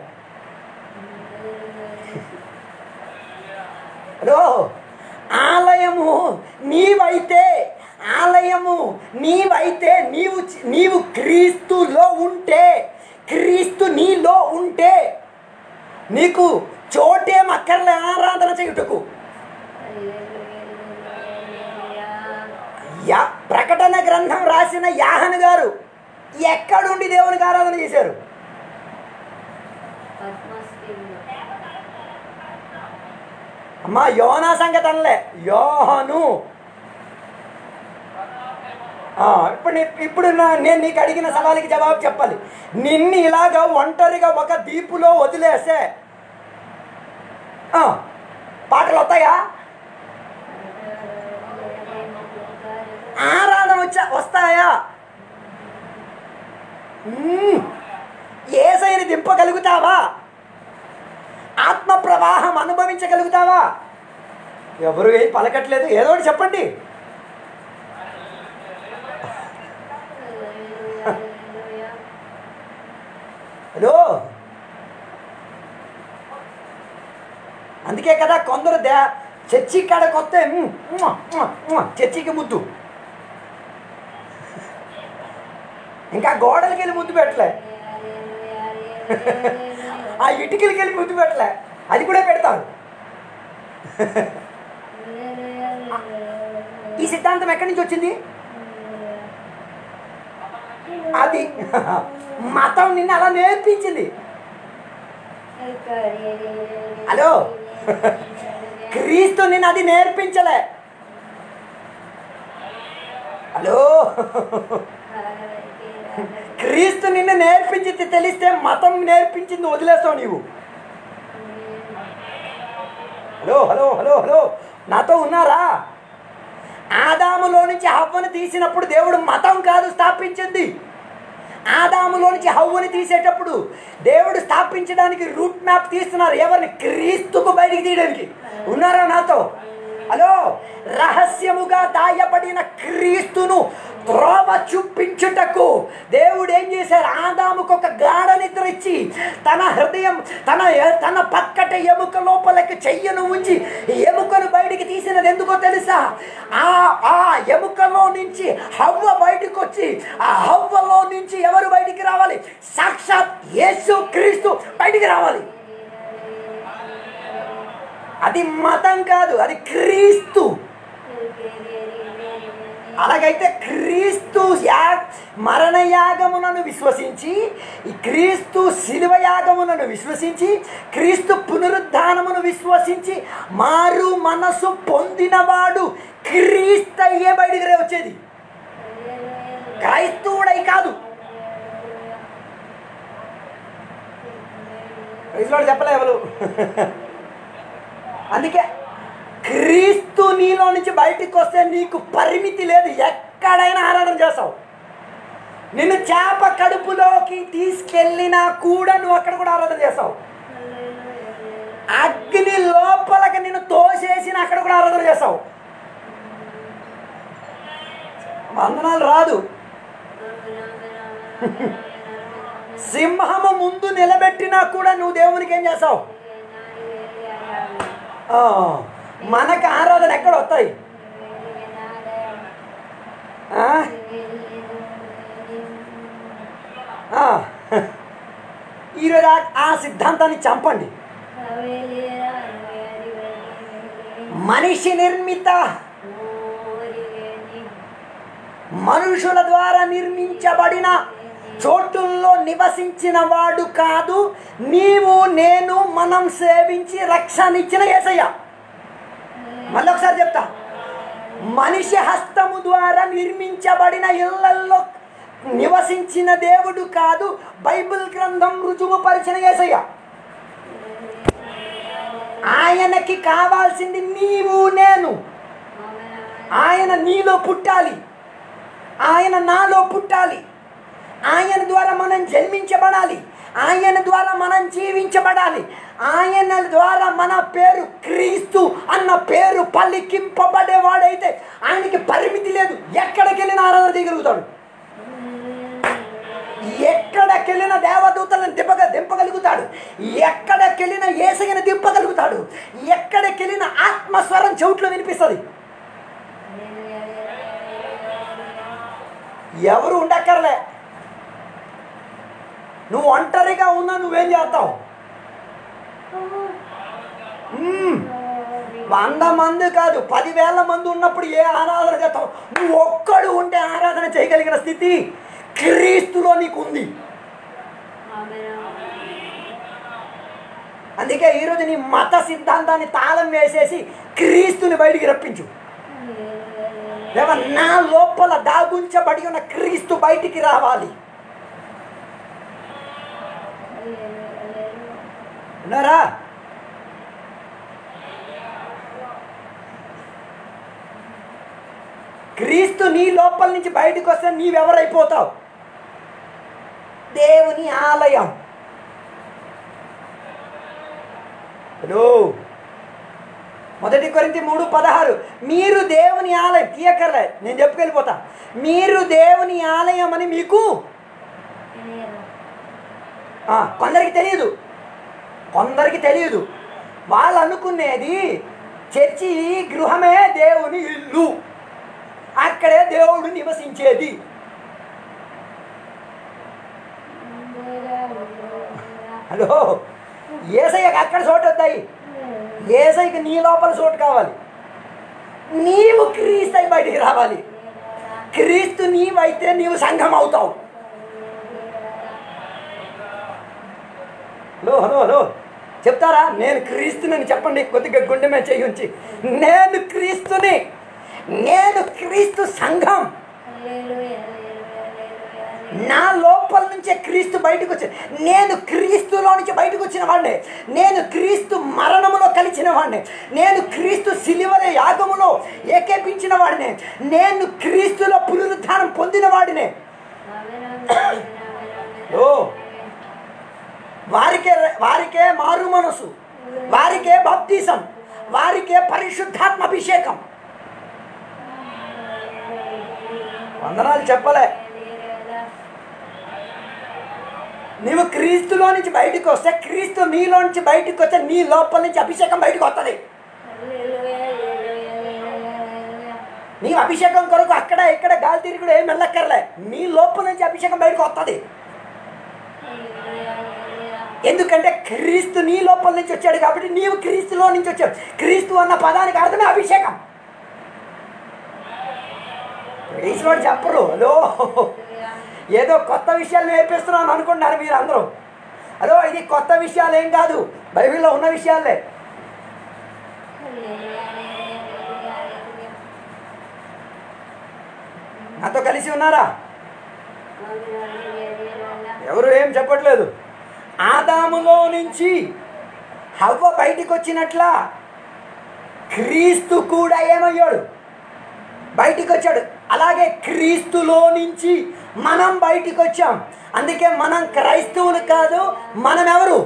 A: హలో ఆలయము నీవైతే ఆలయము నీవైతే నీవు చి- నీవు క్రీస్తులో ఉంటే క్రీస్తు నీలో ఉంటే నీకు చోటేం అక్కర్లే ఆరాధన చేయుటకు యా ప్రకటన గ్రంథం రాసిన యాహన్ గారు ఎక్కడుండి దేవునికి ఆరాధన చేశారు అమ్మా యోనా సంగతి అనలే యోహను ఆ, ఇప్పుడు నీ- ఇప్పుడు నా- నేను నీకు అడిగిన సవాలుకి జవాబు చెప్పాలి నిన్ను ఇలాగా ఒంటరిగా ఒక దీపులో వదిలేస్తే ఆ, పాటలు వస్తాయా ఆరాధన వచ్చా వస్తాయా మ్మ్. ఏసైని దింపగలుగుతావా ఆత్మ ప్రవాహం అనుభవించగలుగుతావా ఎవరు ఏం పలకట్లేదు ఏదో ఒకటి చెప్పండి హలో అందుకే కదా కొందరు దే చర్చి కాడకు వస్తే మ్మ్, మ్మ్, మ్మ్, మ్మ్, చర్చికి ముద్దు ఇంకా గోడలకి వెళ్ళి ముద్దు పెట్టలే ఆ ఇటుకలకి వెళ్ళి ముద్దు పెట్టలే అది కూడా పెడతారు ఈ సిద్ధాంతం ఎక్కడి నుంచి వచ్చింది అది మతం నిన్ను అలా నేర్పించింది హలో క్రీస్తు నిన్ను అది నేర్పించలే హలో క్రీస్తు నిన్ను నేర్పించింది తెలిస్తే మతం నేర్పించింది వదిలేస్తావు నీవు హలో హలో హలో హలో నాతో ఉన్నారా ఆదాములో నుంచి హవ్వను తీసినప్పుడు దేవుడు మతం కాదు స్థాపించింది ఆదాములో నుంచి హవ్వని తీసేటప్పుడు దేవుడు స్థాపించడానికి రూట్ మ్యాప్ తీస్తున్నారు ఎవరిని క్రీస్తుకు బయటికి తీయడానికి ఉన్నారా నాతో హలో రహస్యముగా దాయబడిన క్రీస్తును త్రోవ చూపించుటకు దేవుడు ఏం చేశారు ఆదాముకు ఒక గాఢ నిద్ర ఇచ్చి తన హృదయం తన తన పక్కట ఎముక లోపలికి చెయ్యను ఉంచి ఎముకను బయటికి తీసినది ఎందుకో తెలుసా ఆ ఆ ఎముకలో నుంచి హవ్వ బయటకు వచ్చి ఆ హవ్వలో నుంచి ఎవరు బయటికి రావాలి సాక్షాత్ యేసు క్రీస్తు బయటికి రావాలి అది మతం కాదు అది క్రీస్తు అలాగైతే క్రీస్తు యా మరణ యాగమునను విశ్వసించి ఈ క్రీస్తు శిలువ యాగమునను విశ్వసించి క్రీస్తు పునరుద్ధానమును విశ్వసించి మారు మనసు పొందినవాడు క్రీస్తయ్యే బయటికి రే వచ్చేది క్రైస్తవుడై కాదు క్రైస్తవుడు చెప్పలే ఎవరు అందుకే క్రీస్తు నీలో నుంచి బయటికి వస్తే నీకు పరిమితి లేదు ఎక్కడైనా ఆరాధన చేస్తావు నిన్ను చేప కడుపులోకి తీసుకెళ్ళినా కూడా నువ్వు అక్కడ కూడా ఆరాధన చేస్తావు అగ్ని లోపలికి నిన్ను తోసేసిన అక్కడ కూడా ఆరాధన చేస్తావు వందనాలు రాదు సింహము ముందు నిలబెట్టినా కూడా నువ్వు దేవునికి ఏం చేస్తావు ఆ, మనకు ఆరాధన ఎక్కడ వస్తాయి ముందుగా ఆ సిద్ధాంతాన్ని చంపండి మనిషి నిర్మిత మనుషుల ద్వారా నిర్మించబడిన చోటుల్లో నివసించిన వాడు కాదు నీవు నేను మనం సేవించి రక్షణ ఇచ్చిన ఏసయ్య మళ్ళీ ఒకసారి చెప్తా మనిషి హస్తము ద్వారా నిర్మించబడిన ఇళ్లల్లో నివసించిన దేవుడు కాదు బైబిల్ గ్రంథం రుజువుపరిచిన ఏసయ్య ఆయనకి కావాల్సింది నీవు నేను ఆయన నీలో పుట్టాలి ఆయన నాలో పుట్టాలి ఆయన ద్వారా మనం జన్మించబడాలి ఆయన ద్వారా మనం జీవించబడాలి ఆయన ద్వారా మన పేరు క్రీస్తు అన్న పేరు పలికింపబడేవాడైతే ఆయనకి పరిమితి లేదు ఎక్కడికి వెళ్ళిన ఆరాధన చేయగలుగుతాడు ఎక్కడికెళ్ళిన దేవదూతలను దింపగ దింపగలుగుతాడు ఎక్కడికెళ్ళిన ఏసగిన దింపగలుగుతాడు ఎక్కడికెళ్ళిన ఆత్మస్వరం చెవుట్లో వినిపిస్తుంది ఎవరు ఉండక్కర్లే నువ్వు ఒంటరిగా ఉన్నా నువ్వేం చేస్తావు మ్మ్. వంద మంది కాదు పదివేల మంది ఉన్నప్పుడు ఏ ఆరాధన చేస్తావు నువ్వు ఒక్కడు ఉంటే ఆరాధన చేయగలిగిన స్థితి క్రీస్తులో నీకు ఉంది అందుకే ఈరోజు నీ మత సిద్ధాంతాన్ని తాళం వేసేసి క్రీస్తుని బయటికి రప్పించు దేవా నా లోపల దాగుంచబడి ఉన్న క్రీస్తు బయటికి రావాలి ఉన్నారా క్రీస్తు నీ లోపల నుంచి బయటకు వస్తే నీవెవరైపోతావు దేవుని ఆలయం హలో మొదటి కొరింతి మూడు పదహారు మీరు దేవుని ఆలయం తీయకర్లే నేను చెప్పుకెళ్ళిపోతా మీరు దేవుని ఆలయం అని మీకు ఆ, కొందరికి తెలియదు కొందరికి తెలియదు వాళ్ళు అనుకునేది చర్చి గృహమే దేవుని ఇల్లు అక్కడే దేవుడు నివసించేది హలో ఏసయ్యకి అక్కడ చోటు వద్దాయి ఏసైకి నీ లోపల చోటు కావాలి నీవు క్రీస్తు బయటికి రావాలి క్రీస్తు నీవైతే నీవు సంఘం అవుతావు హలో హలో హలో చెప్తారా నేను క్రీస్తుని చెప్పండి కొద్దిగా గుండె మీద చేయి ఉంచి నేను క్రీస్తుని నేను క్రీస్తు సంఘం నా లోపల నుంచే క్రీస్తు బయటకు వచ్చి నేను క్రీస్తులో నుంచి బయటకు వచ్చిన వాడిని నేను క్రీస్తు మరణములో కలిసిన వాడిని నేను క్రీస్తు సిలివల యాగములో ఏకేపించిన వాడిని నేను క్రీస్తులో పునరుద్ధానం పొందిన వాడిని ఓ వారికే వారికే మారు మనసు వారికే బాప్తీసం వారికే పరిశుద్ధాత్మ అభిషేకం వందనాలు చెప్పలే నీవు క్రీస్తులో నుంచి బయటకు వస్తే క్రీస్తు నీలో నుంచి బయటకు వస్తే నీ లోపల నుంచి అభిషేకం బయటకు వస్తుంది నీ అభిషేకం కొరకు అక్కడ ఇక్కడ గాలి తిరుగుడు ఏం వెళ్ళక్కర్లే నీ లోపల నుంచి అభిషేకం బయటకు వస్తుంది ఎందుకంటే క్రీస్తు నీ లోపల నుంచి వచ్చాడు కాబట్టి నీవు క్రీస్తులో నుంచి వచ్చావు క్రీస్తు అన్న పదానికి అర్థమే అభిషేకం క్రీస్తువాడు చెప్పరు హలో ఏదో కొత్త విషయాలు నేర్పిస్తున్నాను అనుకుంటున్నారు మీరు అందరూ అదో ఇది కొత్త విషయాలు ఏం కాదు బైబిల్లో ఉన్న విషయాలే నాతో కలిసి ఉన్నారా ఎవరు ఏం చెప్పట్లేదు ఆదాములో నుంచి హవ్వ బయటికి వచ్చినట్లా క్రీస్తు కూడా ఏమయ్యాడు బయటికి వచ్చాడు అలాగే క్రీస్తులో నుంచి మనం బయటికి వచ్చాం అందుకే మనం క్రైస్తవులు కాదు మనం ఎవరు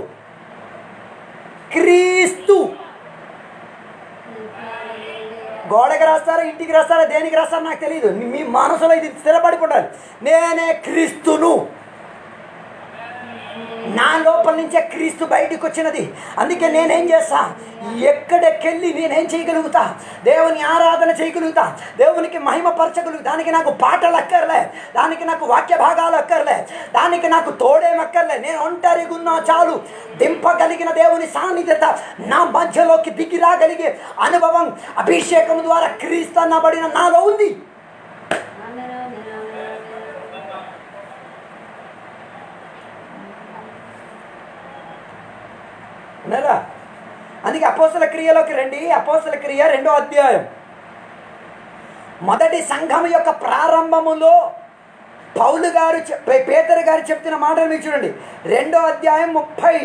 A: క్రీస్తు గోడకి రాస్తారా ఇంటికి రాస్తారా దేనికి రాస్తారో నాకు తెలియదు మీ మనసులో ఇది స్థిరపడిపోతారు నేనే క్రీస్తును నా లోపల నుంచే క్రీస్తు బయటికి వచ్చినది అందుకే నేనేం చేస్తా ఎక్కడికెళ్ళి నేనేం చేయగలుగుతా దేవుని ఆరాధన చేయగలుగుతా దేవునికి మహిమ పరచగలుగుతా దానికి నాకు పాటలు అక్కర్లే దానికి నాకు వాక్య భాగాలు అక్కర్లే దానికి నాకు తోడేం అక్కర్లే నేను ఒంటరిగా ఉన్నా చాలు దింపగలిగిన దేవుని సాన్నిధ్యత నా మధ్యలోకి దిగి రాగలిగే అనుభవం అభిషేకం ద్వారా క్రీస్తు అన్నబడిన నాలో ఉంది ఉన్నారా అందుకే అపోసల క్రియలోకి రండి అపోసల క్రియ రెండో అధ్యాయం మొదటి సంఘం యొక్క ప్రారంభములో పౌలు గారు చెప్- పే- పేదరు గారు చెప్తున్న మాటలు మీరు చూడండి రెండో అధ్యాయం ముప్పై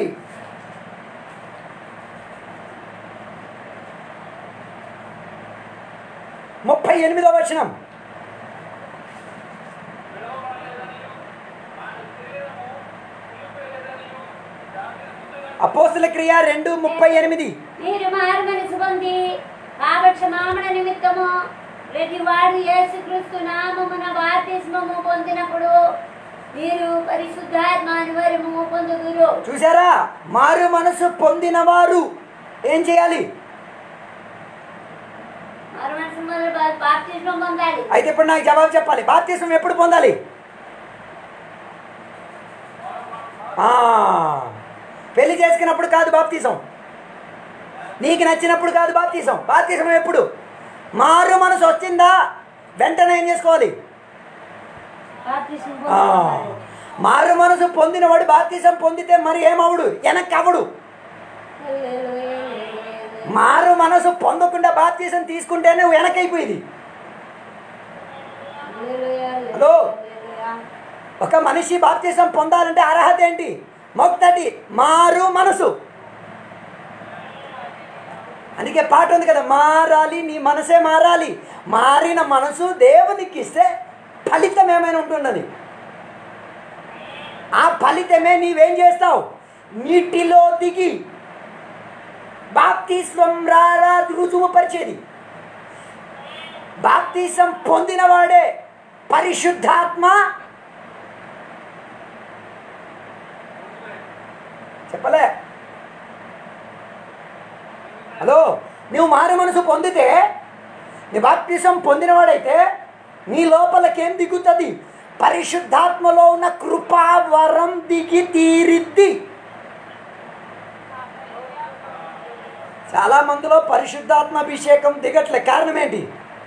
A: ముప్పై ఎనిమిదో వచనం అపోసల క్రియ రెండు ముప్పై ఎనిమిది
B: మీరు మారు మనసు పొంది పాపక్షమాపణ నిమిత్తము ప్రతి వాడు యేసుక్రీస్తు నామమున బాప్తిస్మము పొందినప్పుడు మీరు పరిశుద్ధాత్మ అనువరము పొందుదురు
A: చూసారా మారు మనసు పొందిన వారు ఏం చేయాలి
B: మారు మనసు మొదలు బాప్తిస్మం పొందాలి
A: అయితే ఇప్పుడు నాకు జవాబు చెప్పాలి బాప్తీసం ఎప్పుడు పొందాలి ఆ, పెళ్లి చేసుకున్నప్పుడు కాదు బాప్తీసం నీకు నచ్చినప్పుడు కాదు బాప్తీసం బాప్తీసం ఎప్పుడు మారు మనసు వచ్చిందా వెంటనే ఏం చేసుకోవాలి
B: బాప్తిస్మం
A: ఆ,
B: పొందుకోవాలి.
A: మారు మనసు పొందినవాడు బాప్తీసం పొందితే మరి ఏమవుడు వెనక్కి అవడు మారు మనసు పొందకుండా బాప్తీసం తీసుకుంటేనే వెనకైపోయింది హలో. ఒక మనిషి బాప్తీసం పొందాలంటే అర్హత ఏంటి మొదటి మారు మనసు అందుకే పాట ఉంది కదా మారాలి నీ మనసే మారాలి మారిన మనసు దేవునికి ఇస్తే ఫలితం ఏమైనా ఉంటున్నది ఆ ఫలితమే నీవేం చేస్తావు నీటిలో దిగి బాప్తీస్వం రారా రుజువు పరిచేది బాప్తీసం పొందినవాడే పరిశుద్ధాత్మ చెప్పలే హలో నువ్వు మారు మనసు పొందితే నీ బాప్తీసం పొందినవాడైతే నీ లోపలికేం దిగుతుంది పరిశుద్ధాత్మలో ఉన్న కృపావరం దిగి తీరిద్ది చాలా మందిలో పరిశుద్ధాత్మ అభిషేకం దిగట్లే కారణం ఏంటి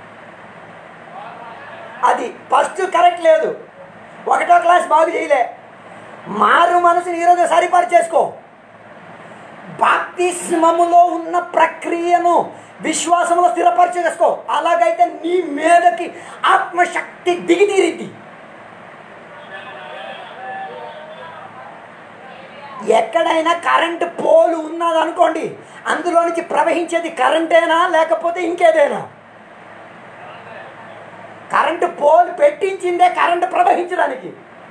A: అది ఫస్ట్ కరెక్ట్ లేదు ఒకటో క్లాస్ బాగు చేయలే మారు మనసుని ఈరోజు సరిపరిచేసుకో బాప్తిస్మములో ఉన్న ప్రక్రియను విశ్వాసంలో స్థిరపరిచేసుకో అలాగైతే నీ మీదకి ఆత్మశక్తి దిగితీరిద్ది ఎక్కడైనా కరెంటు పోలు ఉన్నదనుకోండి అందులో నుంచి ప్రవహించేది కరెంటేనా లేకపోతే ఇంకేదైనా కరెంటు పోలు పెట్టించిందే కరెంటు ప్రవహించడానికి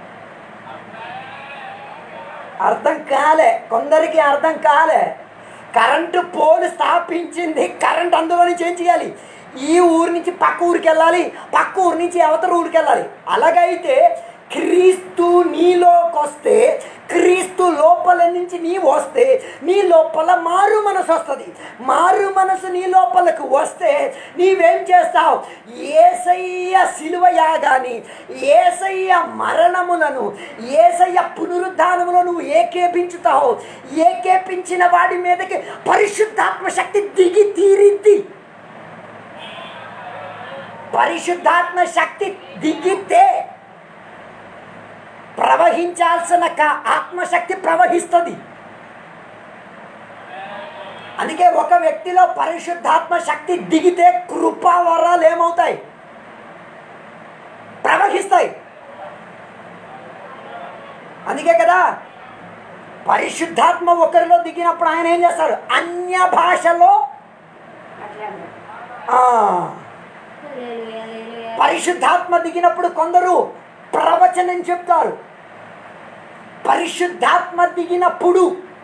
A: అర్థం కాలే కొందరికి అర్థం కాలే కరెంటు పోలు స్థాపించింది కరెంట్ అందులో నుంచి ఏం చేయాలి ఈ ఊరి నుంచి పక్క ఊరికి వెళ్ళాలి పక్క ఊరి నుంచి అవతల ఊరికి వెళ్ళాలి అలాగైతే క్రీస్తు నీలోకి వస్తే క్రీస్తు లోపల నుంచి నీ వస్తే నీ లోపల మారు మనసు వస్తుంది మారు మనసు నీ లోపలకు వస్తే నీవేం చేస్తావు ఏసయ్య శిలువ యాగాని ఏసయ్య మరణములను ఏసయ్య పునరుద్ధానములను నువ్వు ఏకేపించుతావు ఏకేపించిన వాడి మీదకి పరిశుద్ధాత్మ శక్తి దిగి తీరిద్ది పరిశుద్ధాత్మ శక్తి దిగితే ప్రవహించాల్సిన క- ఆత్మశక్తి ప్రవహిస్తుంది అందుకే ఒక వ్యక్తిలో పరిశుద్ధాత్మ శక్తి దిగితే కృపావరాలు ఏమవుతాయి ప్రవహిస్తాయి అందుకే కదా పరిశుద్ధాత్మ ఒకరిలో దిగినప్పుడు ఆయన ఏం చేస్తారు అన్య భాషలో ఆ, పరిశుద్ధాత్మ దిగినప్పుడు కొందరు ప్రవచనం చెప్తారు పరిశుద్ధాత్మ దిగినప్పుడు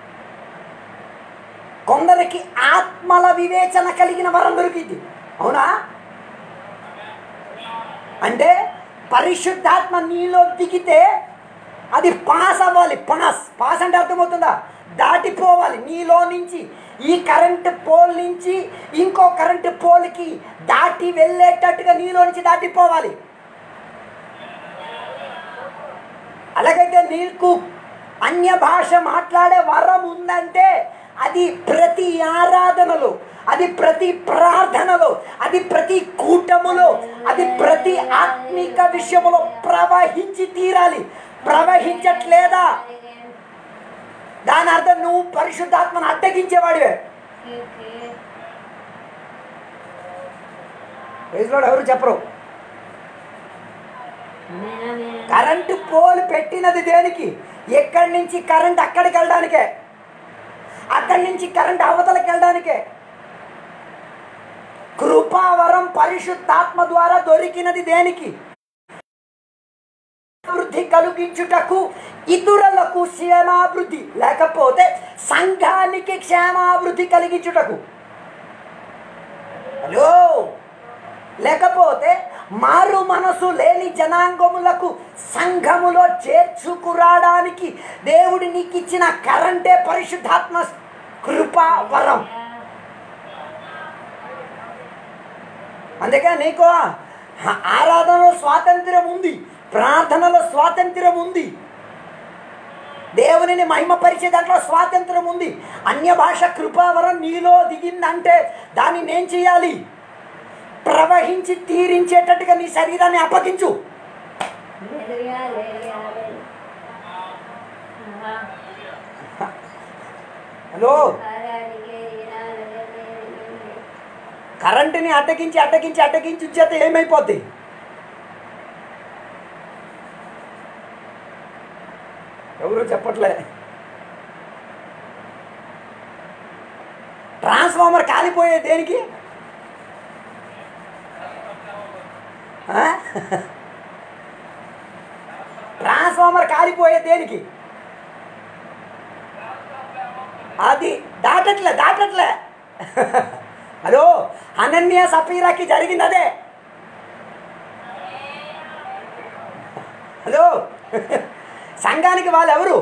A: కొందరికి ఆత్మల వివేచన కలిగిన వరం దొరికింది అవునా అంటే పరిశుద్ధాత్మ నీలో దిగితే అది పాస్ అవ్వాలి పాస్ పాస్ అంటే అర్థమవుతుందా దాటిపోవాలి నీలో నుంచి ఈ కరెంట్ పోల్ నుంచి ఇంకో కరెంట్ పోల్కి దాటి వెళ్ళేటట్టుగా నీలో నుంచి దాటిపోవాలి అలాగైతే నీకు అన్య భాష మాట్లాడే వరం ఉందంటే అది ప్రతి ఆరాధనలో అది ప్రతి ప్రార్థనలో అది ప్రతి కూటములో అది ప్రతి ఆత్మిక విషయములో ప్రవహించి తీరాలి ప్రవహించట్లేదా దాని అర్థం నువ్వు పరిశుద్ధాత్మను అడ్డగించేవాడివే ప్రైజ్లో ఎవరు చెప్పరు కరెంటు పోల్ పెట్టినది దేనికి ఎక్కడి నుంచి కరెంట్ అక్కడికి వెళ్ళడానికే అక్కడి నుంచి కరెంట్ అవతలకి వెళ్ళడానికే కృపావరం పరిశుద్ధాత్మ ద్వారా దొరికినది దేనికి అభివృద్ధి కలిగించుటకు ఇతరులకు క్షేమాభివృద్ధి లేకపోతే సంఘానికి క్షేమాభివృద్ధి కలిగించుటకు హలో లేకపోతే మారు మనసు లేని జనాంగములకు సంఘములో చేర్చుకురావడానికి దేవుడి నీకు ఇచ్చిన కరెంటే పరిశుద్ధాత్మ కృపా వరం అందుకే నీకు ఆ- ఆరాధనలో స్వాతంత్ర్యం ఉంది ప్రార్థనలో స్వాతంత్ర్యం ఉంది దేవునిని మహిమపరిచే దాంట్లో స్వాతంత్రం ఉంది అన్య భాష కృపావరం నీలో దిగిందంటే దాన్ని నేను చేయాలి ప్రవహించి తీరించేటట్టుగా నీ శరీరాన్ని అప్పగించు హలో కరెంటుని అడ్డగించి అడ్డగించి అడ్డగించి ఉంచేత ఏమైపోద్ది ఎవరు చెప్పట్లే ట్రాన్స్ఫార్మర్ కాలిపోయే దేనికి ఆ? ట్రాన్స్ఫార్మర్ కాలిపోయే దేనికి అది దాటట్లే దాటట్లే హలో అనన్య సఫీరాకి జరిగింది అదే హలో సంఘానికి వాళ్ళు ఎవరు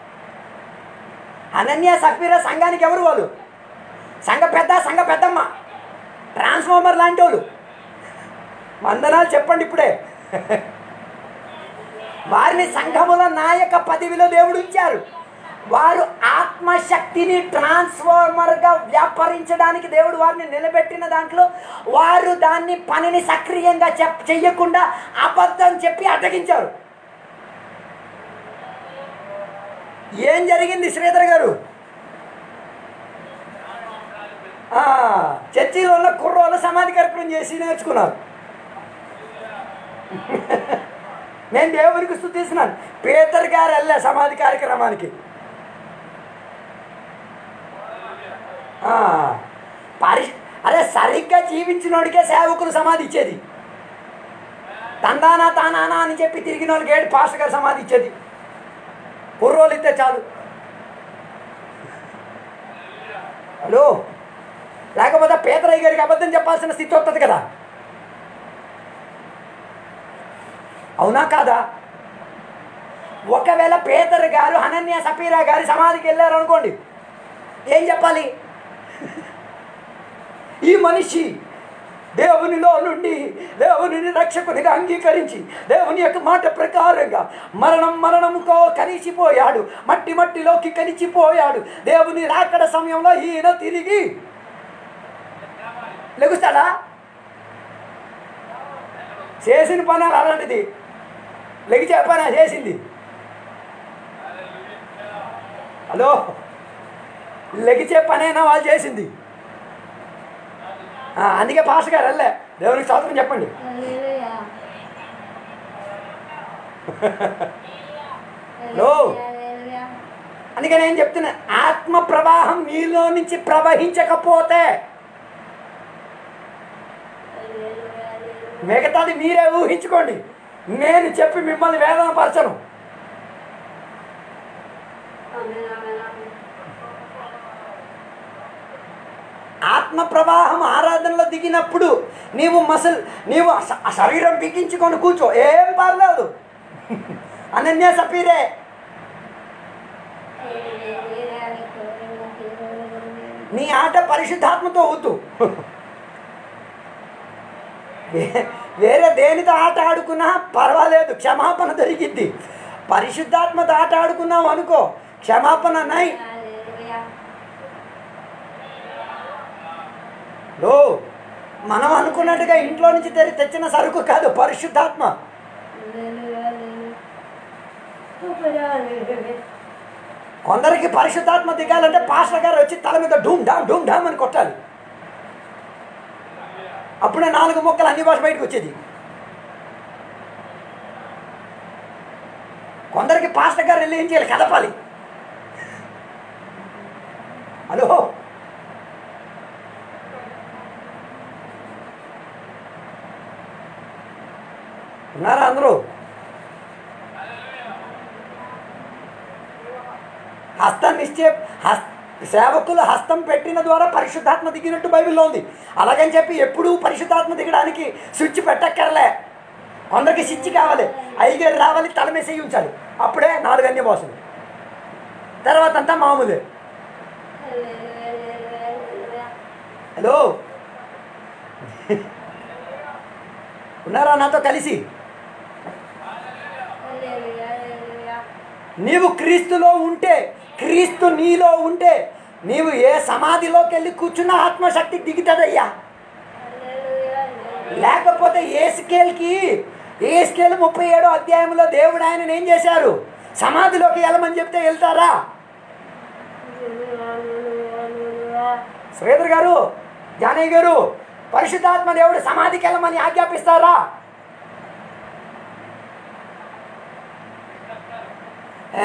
A: అనన్య సఫీరా సంఘానికి ఎవరు వాళ్ళు సంఘ పెద్ద సంఘ పెద్దమ్మ ట్రాన్స్ఫార్మర్ లాంటి వాళ్ళు వందనాలు చెప్పండి ఇప్పుడే వారిని సంఘముల నాయక పదవిలో దేవుడు ఉంచారు వారు ఆత్మశక్తిని ట్రాన్స్ఫార్మర్గా వ్యాపరించడానికి దేవుడు వారిని నిలబెట్టిన దాంట్లో వారు దాన్ని పనిని సక్రియంగా చెప్ చెయ్యకుండా అబద్ధం చెప్పి అడ్డగించారు ఏం జరిగింది శ్రీధర్ గారు ఆ, చర్చిలో ఉన్న కుర్రోళ్ళు సమాధి కార్యక్రమం చేసి నేర్చుకున్నారు నేను దేవునికి స్థుతిస్తున్నాను పేదర్ గారు వెళ్ళా సమాధి కార్యక్రమానికి ఆ, పరి అరే సరిగ్గా జీవించినోడికే సేవకులు సమాధి ఇచ్చేది తందానా తానానా అని చెప్పి తిరిగిన వాళ్ళకి ఏడు పాస్టర్ గారు సమాధి ఇచ్చేది కుర్రోలు ఇస్తే చాలు హలో లేకపోతే పేదరయ్య గారికి అబద్ధం చెప్పాల్సిన స్థితి వస్తుంది కదా అవునా కాదా ఒకవేళ పేదర్ గారు అనన్య సపీరా గారి సమాధికి వెళ్ళారు అనుకోండి ఏం చెప్పాలి ఈ మనిషి దేవునిలో నుండి దేవునిని రక్షకునిగా అంగీకరించి దేవుని యొక్క మాట ప్రకారంగా మరణం మరణముకో కలిసిపోయాడు మట్టి మట్టిలోకి కలిసిపోయాడు దేవుని రాకడ సమయంలో ఈయన తిరిగి లెగుస్తాడా చేసిన పని అలాంటిది లెగిచే పని చేసింది హలో లెగిచే పనైనా వాళ్ళు చేసింది ఆ, అందుకే పాస్ గారు వెళ్ళే దేవునికి స్తోత్రం చెప్పండి హలో అందుకే నేను చెప్తున్నా ఆత్మ ప్రవాహం మీలో నుంచి ప్రవహించకపోతే మిగతాది మీరే ఊహించుకోండి నేను చెప్పి మిమ్మల్ని వేదన పరచను ఆత్మ ప్రవాహం ఆరాధనలో దిగినప్పుడు నీవు మసల్ నీవు ఆ శ- ఆ శరీరం బిగించుకొని కూర్చో ఏం పర్లేదు అనన్య సపీరే నీ ఆట పరిశుద్ధాత్మతో వద్దు వే- వేరే దేనితో ఆట ఆడుకున్నా పర్వాలేదు క్షమాపణ దొరికిద్ది పరిశుద్ధాత్మతో ఆట ఆడుకున్నావు అనుకో క్షమాపణ నై లో మనం అనుకున్నట్టుగా ఇంట్లో నుంచి తెరి తెచ్చిన సరుకు కాదు పరిశుద్ధాత్మ కొందరికి పరిశుద్ధాత్మ దిగాలంటే పాస్టర్ గారు వచ్చి తల మీద డూమ్ డామ్ డూమ్ డామ్ అని కొట్టాలి అప్పుడే నాలుగు మొక్కలు అన్ని భాష బయటకు వచ్చేది కొందరికి పాస్టర్ గారు వెళ్ళి ఏం చేయాలి కదపాలి హలో ఉన్నారా అందరూ హస్తం నిశ్చే హస్ సేవకులు హస్తం పెట్టిన ద్వారా పరిశుద్ధాత్మ దిగినట్టు బైబిల్లో ఉంది అలాగని చెప్పి ఎప్పుడూ పరిశుద్ధాత్మ దిగడానికి స్విచ్ పెట్టక్కర్లే కొందరికి స్విచ్ కావాలి ఐగేరు రావాలి తల మీద ఉంచాలి అప్పుడే నాలుగు అన్ని మోసలు తర్వాత అంతా మామూలే హలో ఉన్నారా నాతో కలిసి నీవు క్రీస్తులో ఉంటే క్రీస్తు నీలో ఉంటే నీవు ఏ సమాధిలోకి వెళ్ళి కూర్చున్న ఆత్మశక్తి దిగుతుందయ్యా లేకపోతే ఏ స్కేల్కి ఏ స్కేల్ ముప్పై ఏడో అధ్యాయంలో దేవుడు ఆయన ఏం చేశారు సమాధిలోకి వెళ్ళమని చెప్తే వెళ్తారా శ్రీధర్ గారు జానయ్య గారు పరిశుద్ధాత్మ దేవుడు సమాధికి వెళ్ళమని ఆజ్ఞాపిస్తారా ఏ?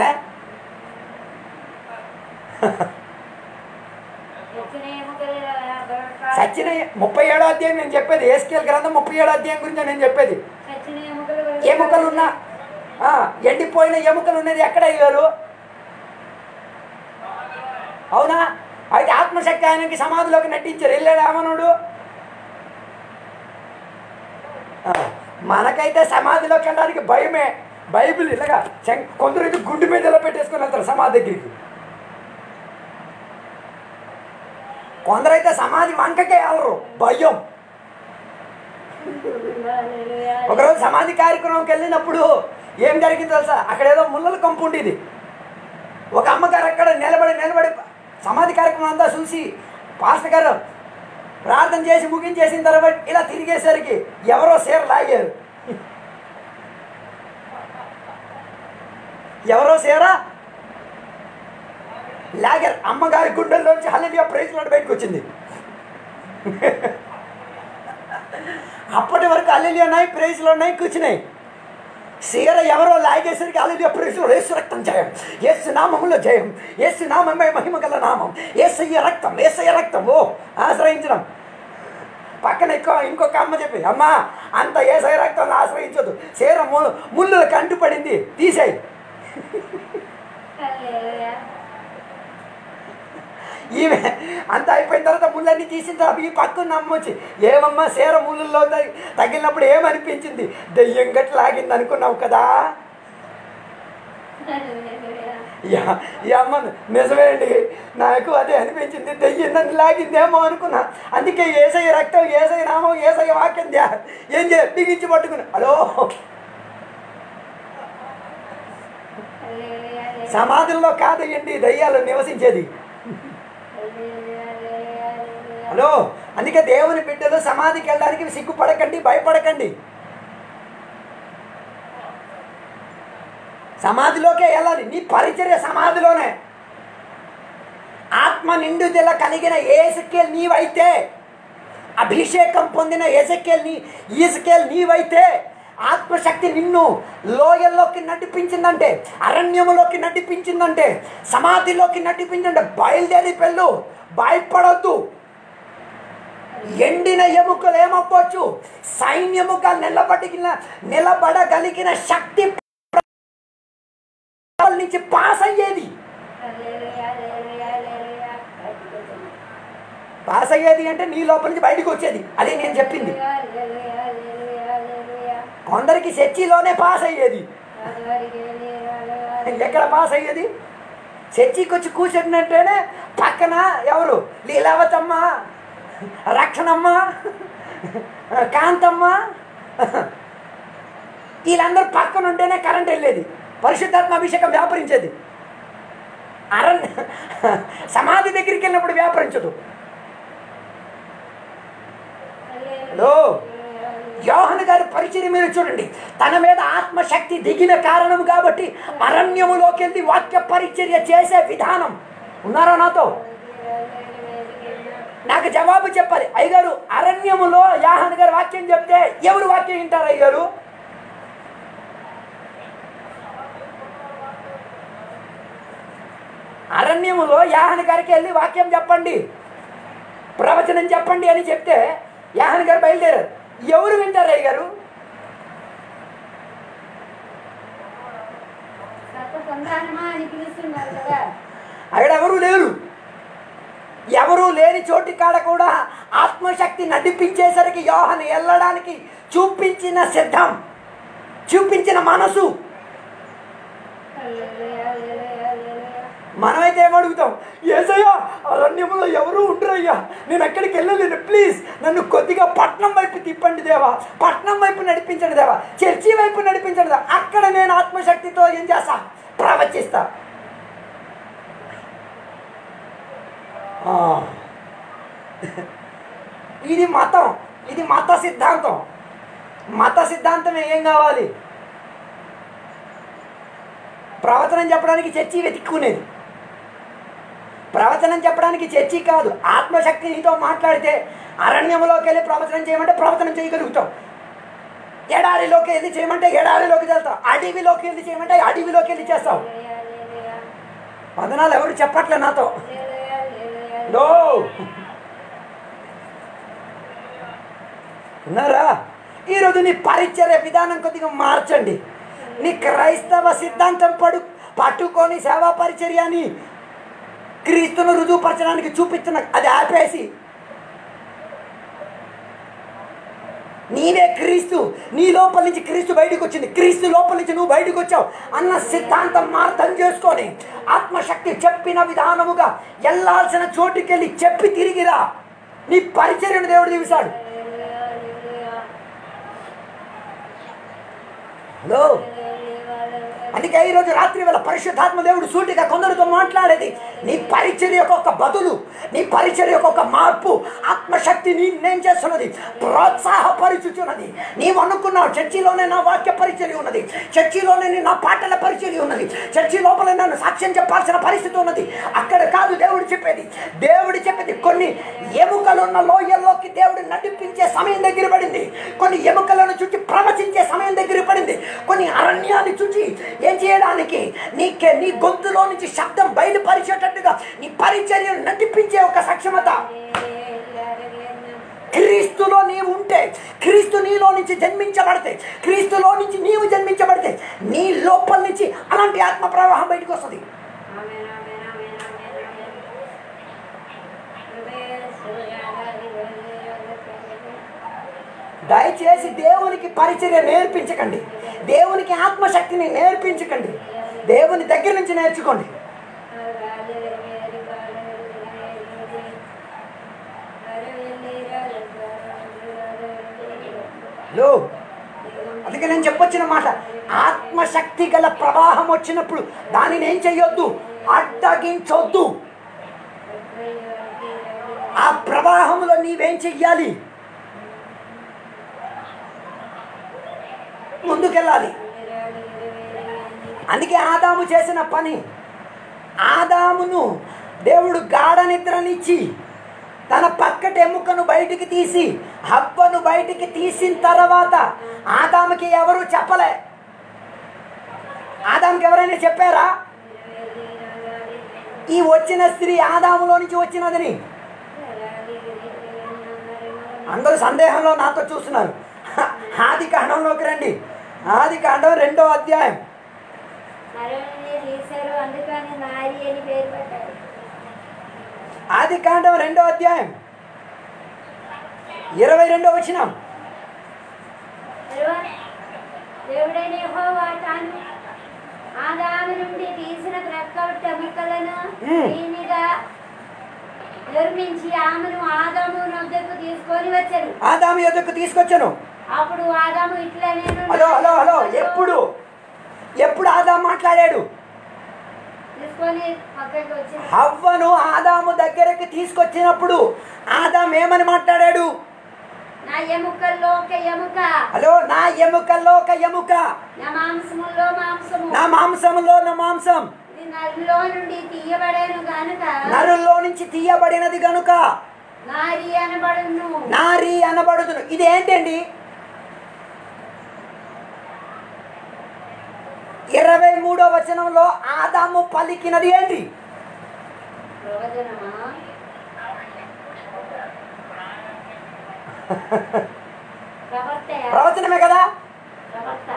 A: సచిన ముప్పై ఏడో అధ్యాయం నేను చెప్పేది ఏ స్కేల్ గ్రంథం ముప్పై ఏడో అధ్యాయం గురించి నేను చెప్పేది ఎముకలు ఉన్నా ఆ, ఎండిపోయిన ఎముకలు ఉన్నది ఎక్కడ అయ్యారు అవునా అయితే ఆత్మశక్తి ఆయనకి సమాధిలోకి నటించారు వెళ్ళాడు ఆమనుడు ఆ, మనకైతే సమాధిలోకి వెళ్ళడానికి భయమే బైబిల్ ఇలాగా శం- కొందరు ఇది గుండు మీద ఇలా పెట్టేసుకొని వెళ్తారు సమాధి దగ్గరికి కొందరైతే సమాధి వంకకే వెళ్ళరు భయం ఒకరోజు సమాధి కార్యక్రమంకి వెళ్ళినప్పుడు ఏం జరిగింది తెలుసా అక్కడ ఏదో ముళ్ళల కంపు ఉండేది ఒక అమ్మగారు అక్కడ నిలబడి నిలబడి సమాధి కార్యక్రమం అంతా చూసి పాస్టర్ గారు ప్రార్థన చేసి ముగించేసిన తర్వాత ఇలా తిరిగేసరికి ఎవరో సేర లాగారు ఎవరో సేరా లాగారు అమ్మగారి గుండెల్లోంచి హల్లెలూయా ప్రైజ్ లాడ్ బయటకు వచ్చింది అప్పటి వరకు అల్లెలియా ఉన్నాయి ప్రైజ్లో ఉన్నాయి కూర్చున్నాయి సీర ఎవరో లాగేసరికి అల్లెలియా ప్రైజ్లో ఏసు రక్తం జయం ఏసు నామములో జయం ఏసు నామమే మహిమ గల నామం ఏసయ్య రక్తం ఏసయ్య రక్తం ఓ ఆశ్రయించడం పక్కన ఎక్కువ ఇంకొక అమ్మ చెప్పి అమ్మ అంత ఏసయ్య రక్తం ఆశ్రయించదు సీర ము ముళ్ళు కంటుపడింది తీసేయి ఈమె అంత అయిపోయిన తర్వాత ముళ్ళన్నీ తీసిన తర్వాత ఈ పక్కన నమ్మొచ్చి ఏమమ్మా సేర ముళ్ళల్లో తగి- తగిలినప్పుడు ఏమనిపించింది దెయ్యం గట్టి లాగింది అనుకున్నావు కదా యా- ఈ అమ్మ నిజమే అండి నాకు అదే అనిపించింది దెయ్యం నన్ను లాగిందేమో అనుకున్నా అందుకే ఏసయ్య రక్తం ఏసయ్య నామం ఏసయ్య వాక్యం ధ్యా ఏం చే బిగించి పట్టుకున్నా హలో సమాధుల్లో కాదయ్యండి దయ్యాలు నివసించేది హలో అందుకే దేవుని బిడ్డలు సమాధికి వెళ్ళడానికి సిగ్గుపడకండి భయపడకండి సమాధిలోకే వెళ్ళాలి నీ పరిచర్య సమాధిలోనే ఆత్మ నిండుదల కలిగిన ఏసకేల్ నీవైతే అభిషేకం పొందిన ఎజకేల్ నీ ఈజకేల్ నీవైతే ఆత్మశక్తి నిన్ను లోయల్లోకి నడిపించిందంటే అరణ్యములోకి నడిపించిందంటే సమాధిలోకి నడిపించిందంటే బయలుదేరి పెళ్ళు భయపడొద్దు ఎండిన ఎముకలు ఏమవ్వచ్చు సైన్యముగా నిలబడిన నిలబడగలిగిన శక్తి నుంచి పాస్ అయ్యేది పాస్ అయ్యేది అంటే నీ లోపల నుంచి బయటకు వచ్చేది అదే నేను చెప్పింది కొందరికి చర్చిలోనే పాస్ అయ్యేది ఎక్కడ పాస్ అయ్యేది చర్చికి వచ్చి కూర్చుంటుంటేనే పక్కన ఎవరు లీలావతమ్మ రక్షణమ్మ కాంతమ్మ వీళ్ళందరూ పక్కన ఉంటేనే కరెంట్ వెళ్ళేది పరిశుద్ధాత్మ అభిషేకం వ్యాపరించేది అరణ్య సమాధి దగ్గరికి వెళ్ళినప్పుడు వ్యాపరించదు హలో యోహన్ గారి పరిచయం మీరు చూడండి తన మీద ఆత్మశక్తి దిగిన కారణం కాబట్టి అరణ్యములోకి వెళ్ళి వాక్య పరిచర్య చేసే విధానం ఉన్నారా నాతో నాకు జవాబు చెప్పాలి అయ్యగారు అరణ్యములో యాహన్ గారు వాక్యం చెప్తే ఎవరు వాక్యం వింటారు అయ్యగారు అరణ్యములో యాహన్ గారికి వెళ్ళి వాక్యం చెప్పండి ప్రవచనం చెప్పండి అని చెప్తే యాహన్ గారు బయలుదేరారు ఎవరు వింటారు అయ్య గారు
B: సంతానమా అని పిలుస్తున్నారు కదా
A: అక్కడ ఎవరు లేరు ఎవరు లేని చోటి కాడ కూడా ఆత్మశక్తి నడిపించేసరికి యోహన్ వెళ్ళడానికి చూపించిన సిద్ధం చూపించిన మనసు మనమైతే ఏమడుగుతాం ఏసయ్యా అరణ్యంలో ఎవరు ఉండరయ్యా నేను ఎక్కడికి వెళ్ళలేను ప్లీజ్ నన్ను కొద్దిగా పట్నం వైపు తిప్పండి దేవా పట్నం వైపు నడిపించండి దేవా చర్చి వైపు నడిపించండి దేవా అక్కడ నేను ఆత్మశక్తితో ఏం చేస్తా ప్రవచిస్తా ఆ. ఇది మతం ఇది మత సిద్ధాంతం మత సిద్ధాంతం ఏం కావాలి ప్రవచనం చెప్పడానికి చర్చి వెతుక్కునేది ప్రవచనం చెప్పడానికి చర్చి కాదు ఆత్మశక్తి నీతో మాట్లాడితే అరణ్యంలోకి వెళ్ళి ప్రవచనం చేయమంటే ప్రవచనం చేయగలుగుతాం ఎడారిలోకి వెళ్ళి చేయమంటే ఎడారిలోకి వెళ్తాం అడవిలోకి వెళ్ళి చేయమంటే అడవిలోకి వెళ్ళి చేస్తాం వదనాలు ఎవరు చెప్పట్లే నాతో నో ఉన్నారా ఈరోజు నీ పరిచర్య విధానం కొద్దిగా మార్చండి నీ క్రైస్తవ సిద్ధాంతం పడు పట్టుకొని సేవా పరిచర్యని క్రీస్తును రుజువుపరచడానికి చూపిస్తున్న అది ఆపేసి నీవే క్రీస్తు నీ లోపల నుంచి క్రీస్తు బయటకు వచ్చింది క్రీస్తు లోపల నుంచి నువ్వు బయటకు వచ్చావు అన్న సిద్ధాంతం అర్థం చేసుకొని ఆత్మశక్తి చెప్పిన విధానముగా వెళ్ళాల్సిన చోటుకెళ్ళి చెప్పి తిరిగిరా నీ పరిచర్యను దేవుడు దీవిస్తాడు హలో అందుకే ఈరోజు రాత్రి వేళ పరిశుద్ధాత్మ దేవుడు సూటిగా కొందరితో మాట్లాడేది నీ పరిచర్యకు ఒక బదులు నీ పరిచర్యకు ఒక మార్పు ఆత్మశక్తి నీ నేను చేస్తున్నది ప్రోత్సాహపరుచుతున్నది నీవు అనుకున్నావు చర్చిలోనే నా వాక్య పరిచర్య ఉన్నది చర్చిలోనే నీ నా పాటల పరిచర్య ఉన్నది చర్చి లోపల నన్ను సాక్ష్యం చెప్పాల్సిన పరిస్థితి ఉన్నది అక్కడ కాదు దేవుడు చెప్పేది దేవుడు చెప్పేది కొన్ని ఎముకలున్న లోయల్లోకి దేవుడు నడిపించే సమయం దగ్గర పడింది కొన్ని ఎముకలను చుట్టి ప్రవచించే సమయం దగ్గర పడింది కొన్ని అరణ్యాన్ని చుట్టి ఏం చేయడానికి నీకే నీ గొంతులో నుంచి శబ్దం బయలుపరిచేటట్టుగా నీ పరిచర్యను నడిపించే ఒక సక్షమత క్రీస్తులో నీవు ఉంటే క్రీస్తు నీలో నుంచి జన్మించబడితే క్రీస్తులో నుంచి నీవు జన్మించబడితే నీ లోపల నుంచి అలాంటి ఆత్మ ప్రవాహం బయటకు వస్తుంది దయచేసి దేవునికి పరిచర్య నేర్పించకండి దేవునికి ఆత్మశక్తిని నేర్పించకండి దేవుని దగ్గర నుంచి నేర్చుకోండి లో అందుకే నేను చెప్పొచ్చిన మాట ఆత్మశక్తి గల ప్రవాహం వచ్చినప్పుడు దానిని ఏం చెయ్యొద్దు అడ్డగించొద్దు ఆ ప్రవాహంలో నీవేం చెయ్యాలి ముందుకెళ్ళాలి అందుకే ఆదాము చేసిన పని ఆదామును దేవుడు గాఢ నిద్రనిచ్చి తన పక్కటి ఎముకను బయటికి తీసి హబ్బను బయటికి తీసిన తర్వాత ఆదాముకి ఎవరు చెప్పలే ఆదాముకి ఎవరైనా చెప్పారా ఈ వచ్చిన స్త్రీ ఆదాములో నుంచి వచ్చినదని అందరూ సందేహంలో నాతో చూస్తున్నారు హ- ఆది కాండంలోకి రండి ఆది కాండం రెండో అధ్యాయం
B: నరుని తీశారు అందుకని నారి అని పేరు పెట్టారు
A: ఆది కాండం రెండో అధ్యాయం ఇరవై రెండో వచ్చినాం
B: తరువాత దేవుడైన యెహోవా తాను ఎముకలను
A: మ్మ్.
B: దీనిగా నిర్మించి ఆమెను ఆదాము నొద్దకు తీసుకొని వచ్చాను
A: ఆదాము ఎదుకు తీసుకొచ్చాను
B: అప్పుడు ఆదాము ఇట్లా నేను
A: హలో హలో హలో ఎప్పుడు ఎప్పుడు ఆదాము మాట్లాడాడు
B: తీసుకొని పక్కకి వచ్చి
A: హవ్వను ఆదాము దగ్గరికి తీసుకొచ్చినప్పుడు ఆదాం ఏమని మాట్లాడాడు
B: నా ఎముకల్లో ఒక ఎముక
A: హలో నా ఎముకల్లో ఒక ఎముక
B: నా మాంసములో మాంసము
A: నా మాంసములో నా మాంసం
B: ఇది నదిలో నుండి తీయబడేను గనుక
A: నరుల్లో నుంచి తీయబడినది గనుక
B: నారి అనబడును
A: నారి అనబడుదును ఇది ఏంటండి ఇరవై మూడో వచనంలో ఆదాము పలికినది ఏంటి
B: ప్రవచనమా ప్రవర్త
A: ప్రవచనమే కదా
B: ప్రవర్త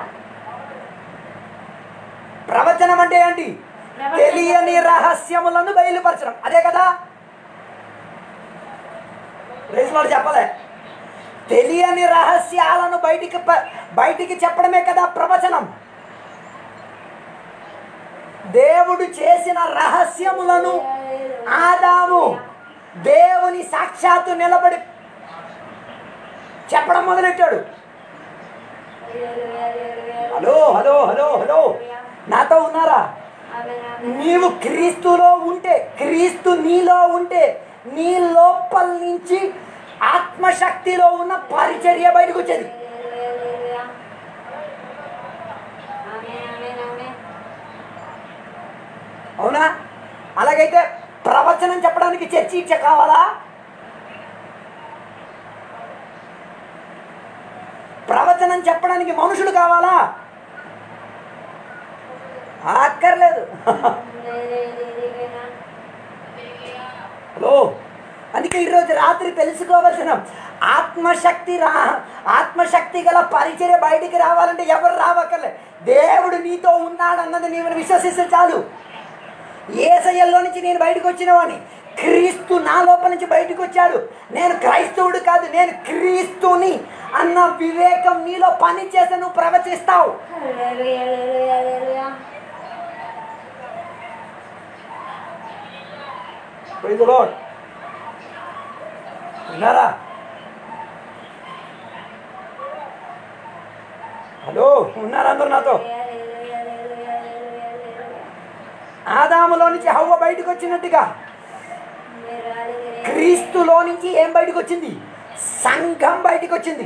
A: ప్రవచనం అంటే ఏంటి తెలియని రహస్యములను బయలుపరచడం అదే కదా రేసులో చెప్పలే తెలియని రహస్యాలను బయటికి ప- బయటికి చెప్పడమే కదా ప్రవచనం దేవుడు చేసిన రహస్యములను ఆదాము దేవుని సాక్షాత్తు నిలబడి చెప్పడం మొదలెట్టాడు హలో హలో హలో హలో నాతో ఉన్నారా నీవు క్రీస్తులో ఉంటే క్రీస్తు నీలో ఉంటే నీ లోపల నుంచి ఆత్మశక్తిలో ఉన్న పరిచర్య బయటకు వచ్చేది అవునా అలాగైతే ప్రవచనం చెప్పడానికి చర్చి ఇచ్చ కావాలా ప్రవచనం చెప్పడానికి మనుషులు కావాలా అక్కర్లేదు హలో అందుకే ఈరోజు రాత్రి తెలుసుకోవాల్సిన ఆత్మశక్తి రా ఆత్మశక్తి గల పరిచర్య బయటికి రావాలంటే ఎవరు రావక్కర్లే దేవుడు నీతో ఉన్నాడన్నది నీవు విశ్వసిస్తే చాలు ఏసయ్యల్లో నుంచి నేను బయటకు వచ్చిన వాడిని క్రీస్తు నా లోపల నుంచి బయటకు వచ్చాడు నేను క్రైస్తవుడు కాదు నేను క్రీస్తుని అన్న వివేకం నీలో పని చేస్తే నువ్వు ప్రవచిస్తావు Praise the Lord. విన్నారా హలో ఉన్నారా అందరు నాతో ఆదాములో నుంచి హవ్వ బయటకు వచ్చినట్టుగా క్రీస్తులో నుంచి ఏం బయటకు వచ్చింది సంఘం బయటకు వచ్చింది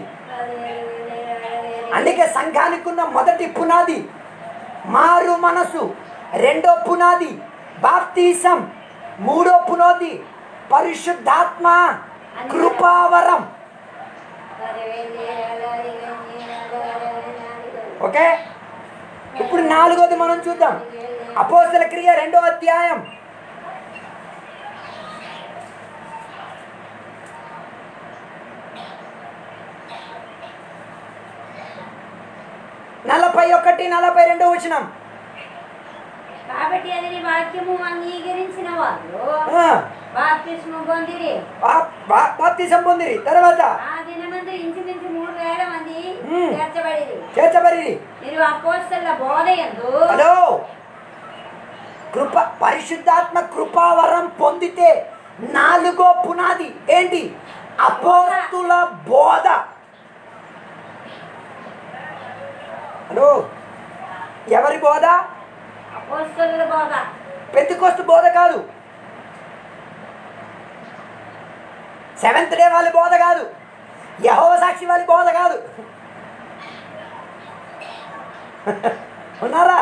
A: అందుకే సంఘానికి ఉన్న మొదటి పునాది మారు మనసు రెండో పునాది బాప్తీసం మూడో పునాది పరిశుద్ధాత్మ కృపావరం ఓకే ఇప్పుడు నాలుగోది మనం చూద్దాం అపోస్తల క్రియ రెండో అధ్యాయం నలభై ఒకటి నలభై రెండు వచ్చినాం
B: కాబట్టి అది నీ వాక్యము అంగీకరించిన వాళ్ళు బాప్తిస్ము పొందిరి
A: బాప్తిసం పొందిరి తర్వాత
B: ఆ దినమందు ఇంచుమించు మూడు వేల మంది
A: మ్మ్.
B: చేర్చబడిరి
A: చేర్చబడి
B: మీరు అపోస్తల బోధ ఎందు
A: హలో కృప పరిశుద్ధాత్మ కృపావరం పొందితే నాలుగో పునాది ఏంటి అపోస్తుల బోధ హలో ఎవరి బోధ
B: అపోస్తల బోధ
A: పెద్దకోస్తు బోధ కాదు సెవెంత్ డే వాళ్ళ బోధ కాదు యహోవ సాక్షి వాళ్ళ బోధ కాదు ఉన్నారా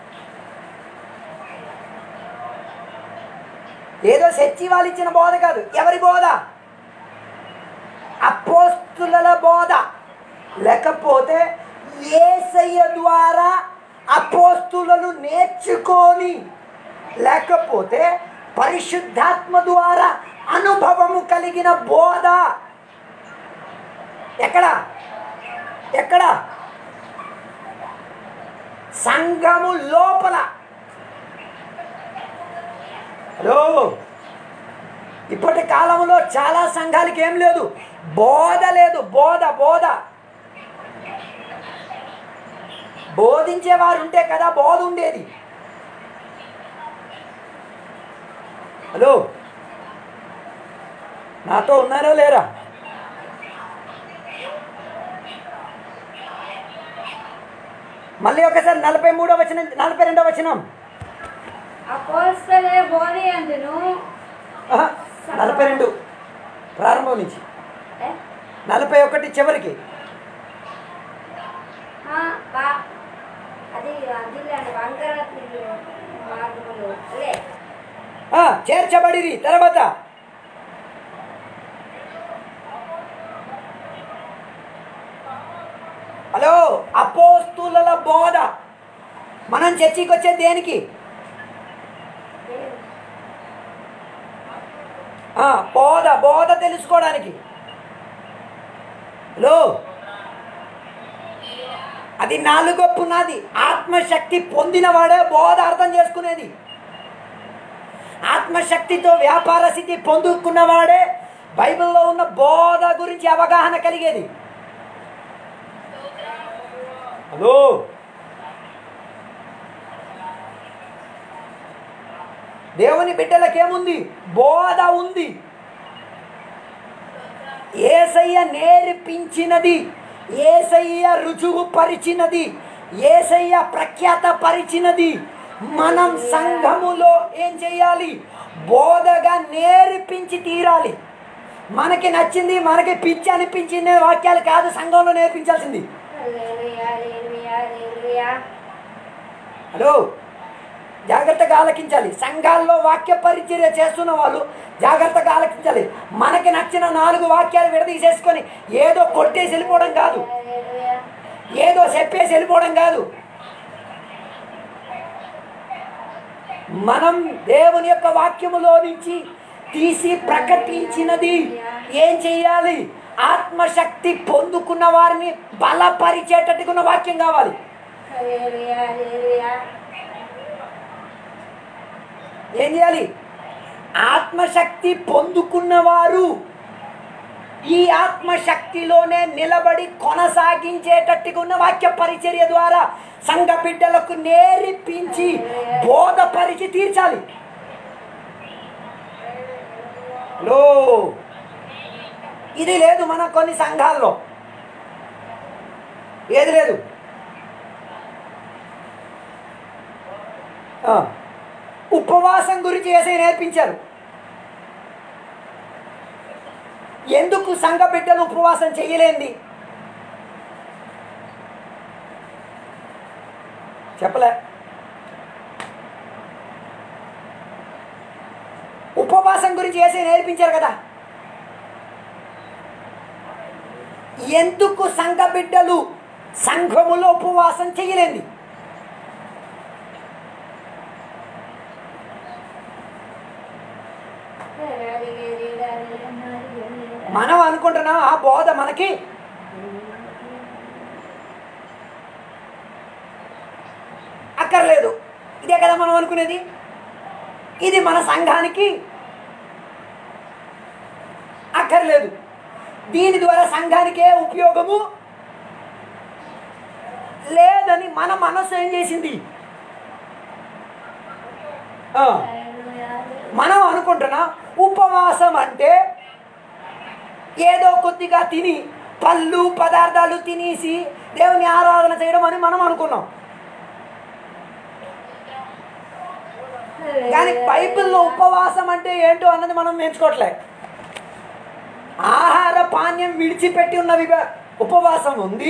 A: ఏదో చర్చి వాళ్ళు ఇచ్చిన బోధ కాదు ఎవరి బోధ అపోస్తుల బోధ లేకపోతే ఏసయ్య ద్వారా అపోస్తులను నేర్చుకొని లేకపోతే పరిశుద్ధాత్మ ద్వారా అనుభవము కలిగిన బోధ ఎక్కడ ఎక్కడ సంఘము లోపల హలో ఇప్పటి కాలంలో చాలా సంఘాలకి ఏం లేదు బోధ లేదు బోధ బోధ బోధించేవారు ఉంటే కదా బోధ ఉండేది హలో నాతో ఉన్నారా లేరా మళ్ళీ ఒకసారి నలభై మూడో వచనం నలభై రెండో వచనం
B: అపోస్తలే బోధి అందును
A: ఆహా, నలభై రెండు ప్రారంభం నుంచి
B: ఏ?
A: నలభై ఒకటి చివరికి
B: ఆ, బా అది అదిలేండి వంకర మార్గములు లే
A: ఆ, చేర్చబడిరి తర్వాత హలో అపోస్తుల బోధ మనం చర్చికి వచ్చేది దేనికి ఆ, బోధ బోధ తెలుసుకోవడానికి హలో అది నాలుగో పునాది ఆత్మశక్తి పొందినవాడే బోధ అర్థం చేసుకునేది ఆత్మశక్తితో వ్యాపార స్థితి పొందుకున్నవాడే బైబిల్లో ఉన్న బోధ గురించి అవగాహన కలిగేది హలో దేవుని బిడ్డలకేముంది బోధ ఉంది ఏసయ్య నేర్పించినది ఏసయ్య రుజువు పరిచినది ఏసయ్య ప్రఖ్యాత పరిచినది మనం సంఘములో ఏం చేయాలి బోధగా నేర్పించి తీరాలి మనకి నచ్చింది మనకి పిచ్చి అనిపించింది వాక్యాలు కాదు సంఘంలో నేర్పించాల్సింది
B: హల్లెలూయా, హల్లెలూయా, హల్లెలూయా.
A: హలో జాగ్రత్తగా ఆలకించాలి సంఘాల్లో వాక్య పరిచర్య చేస్తున్న వాళ్ళు జాగ్రత్తగా ఆలకించాలి మనకి నచ్చిన నాలుగు వాక్యాలు విడదీసేసుకొని ఏదో కొట్టేసి వెళ్ళిపోవడం కాదు
B: హల్లెలూయా.
A: ఏదో చెప్పేసి వెళ్ళిపోవడం కాదు మనం దేవుని యొక్క వాక్యములో నుంచి తీసి ప్రకటించినది ఏం చెయ్యాలి ఆత్మశక్తి పొందుకున్న వారిని బలపరిచేటట్టుకున్న వాక్యం కావాలి
B: హల్లెలూయా, హల్లెలూయా.
A: ఏం చేయాలి ఆత్మశక్తి పొందుకున్నవారు ఈ ఆత్మశక్తిలోనే నిలబడి కొనసాగించేటట్టుగా ఉన్న వాక్య పరిచర్య ద్వారా సంఘ బిడ్డలకు నేర్పించి బోధపరిచి తీర్చాలి లో ఇది లేదు మన కొన్ని సంఘాల్లో ఏది లేదు ఆ, ఉపవాసం గురించి ఏసై నేర్పించారు ఎందుకు సంఘ బిడ్డలు ఉపవాసం చేయలేంది చెప్పలే ఉపవాసం గురించి ఏసై నేర్పించారు కదా ఎందుకు సంఘ బిడ్డలు సంఘములో ఉపవాసం చేయలేంది మనం అనుకుంటున్నాం ఆ బోధ మనకి అక్కర్లేదు ఇదే కదా మనం అనుకునేది ఇది మన సంఘానికి అక్కర్లేదు దీని ద్వారా సంఘానికి ఏ ఉపయోగము లేదని మన మనసు ఏం చేసింది ఆ, మనం అనుకుంటున్నాం ఉపవాసం అంటే ఏదో కొద్దిగా తిని పళ్ళు పదార్థాలు తినేసి దేవుని ఆరాధన చేయడం అని మనం అనుకున్నాం కానీ బైబిల్లో ఉపవాసం అంటే ఏంటో అన్నది మనం నేర్చుకోవట్లే ఆహార పానీయం విడిచిపెట్టి ఉన్న విభ- ఉపవాసం ఉంది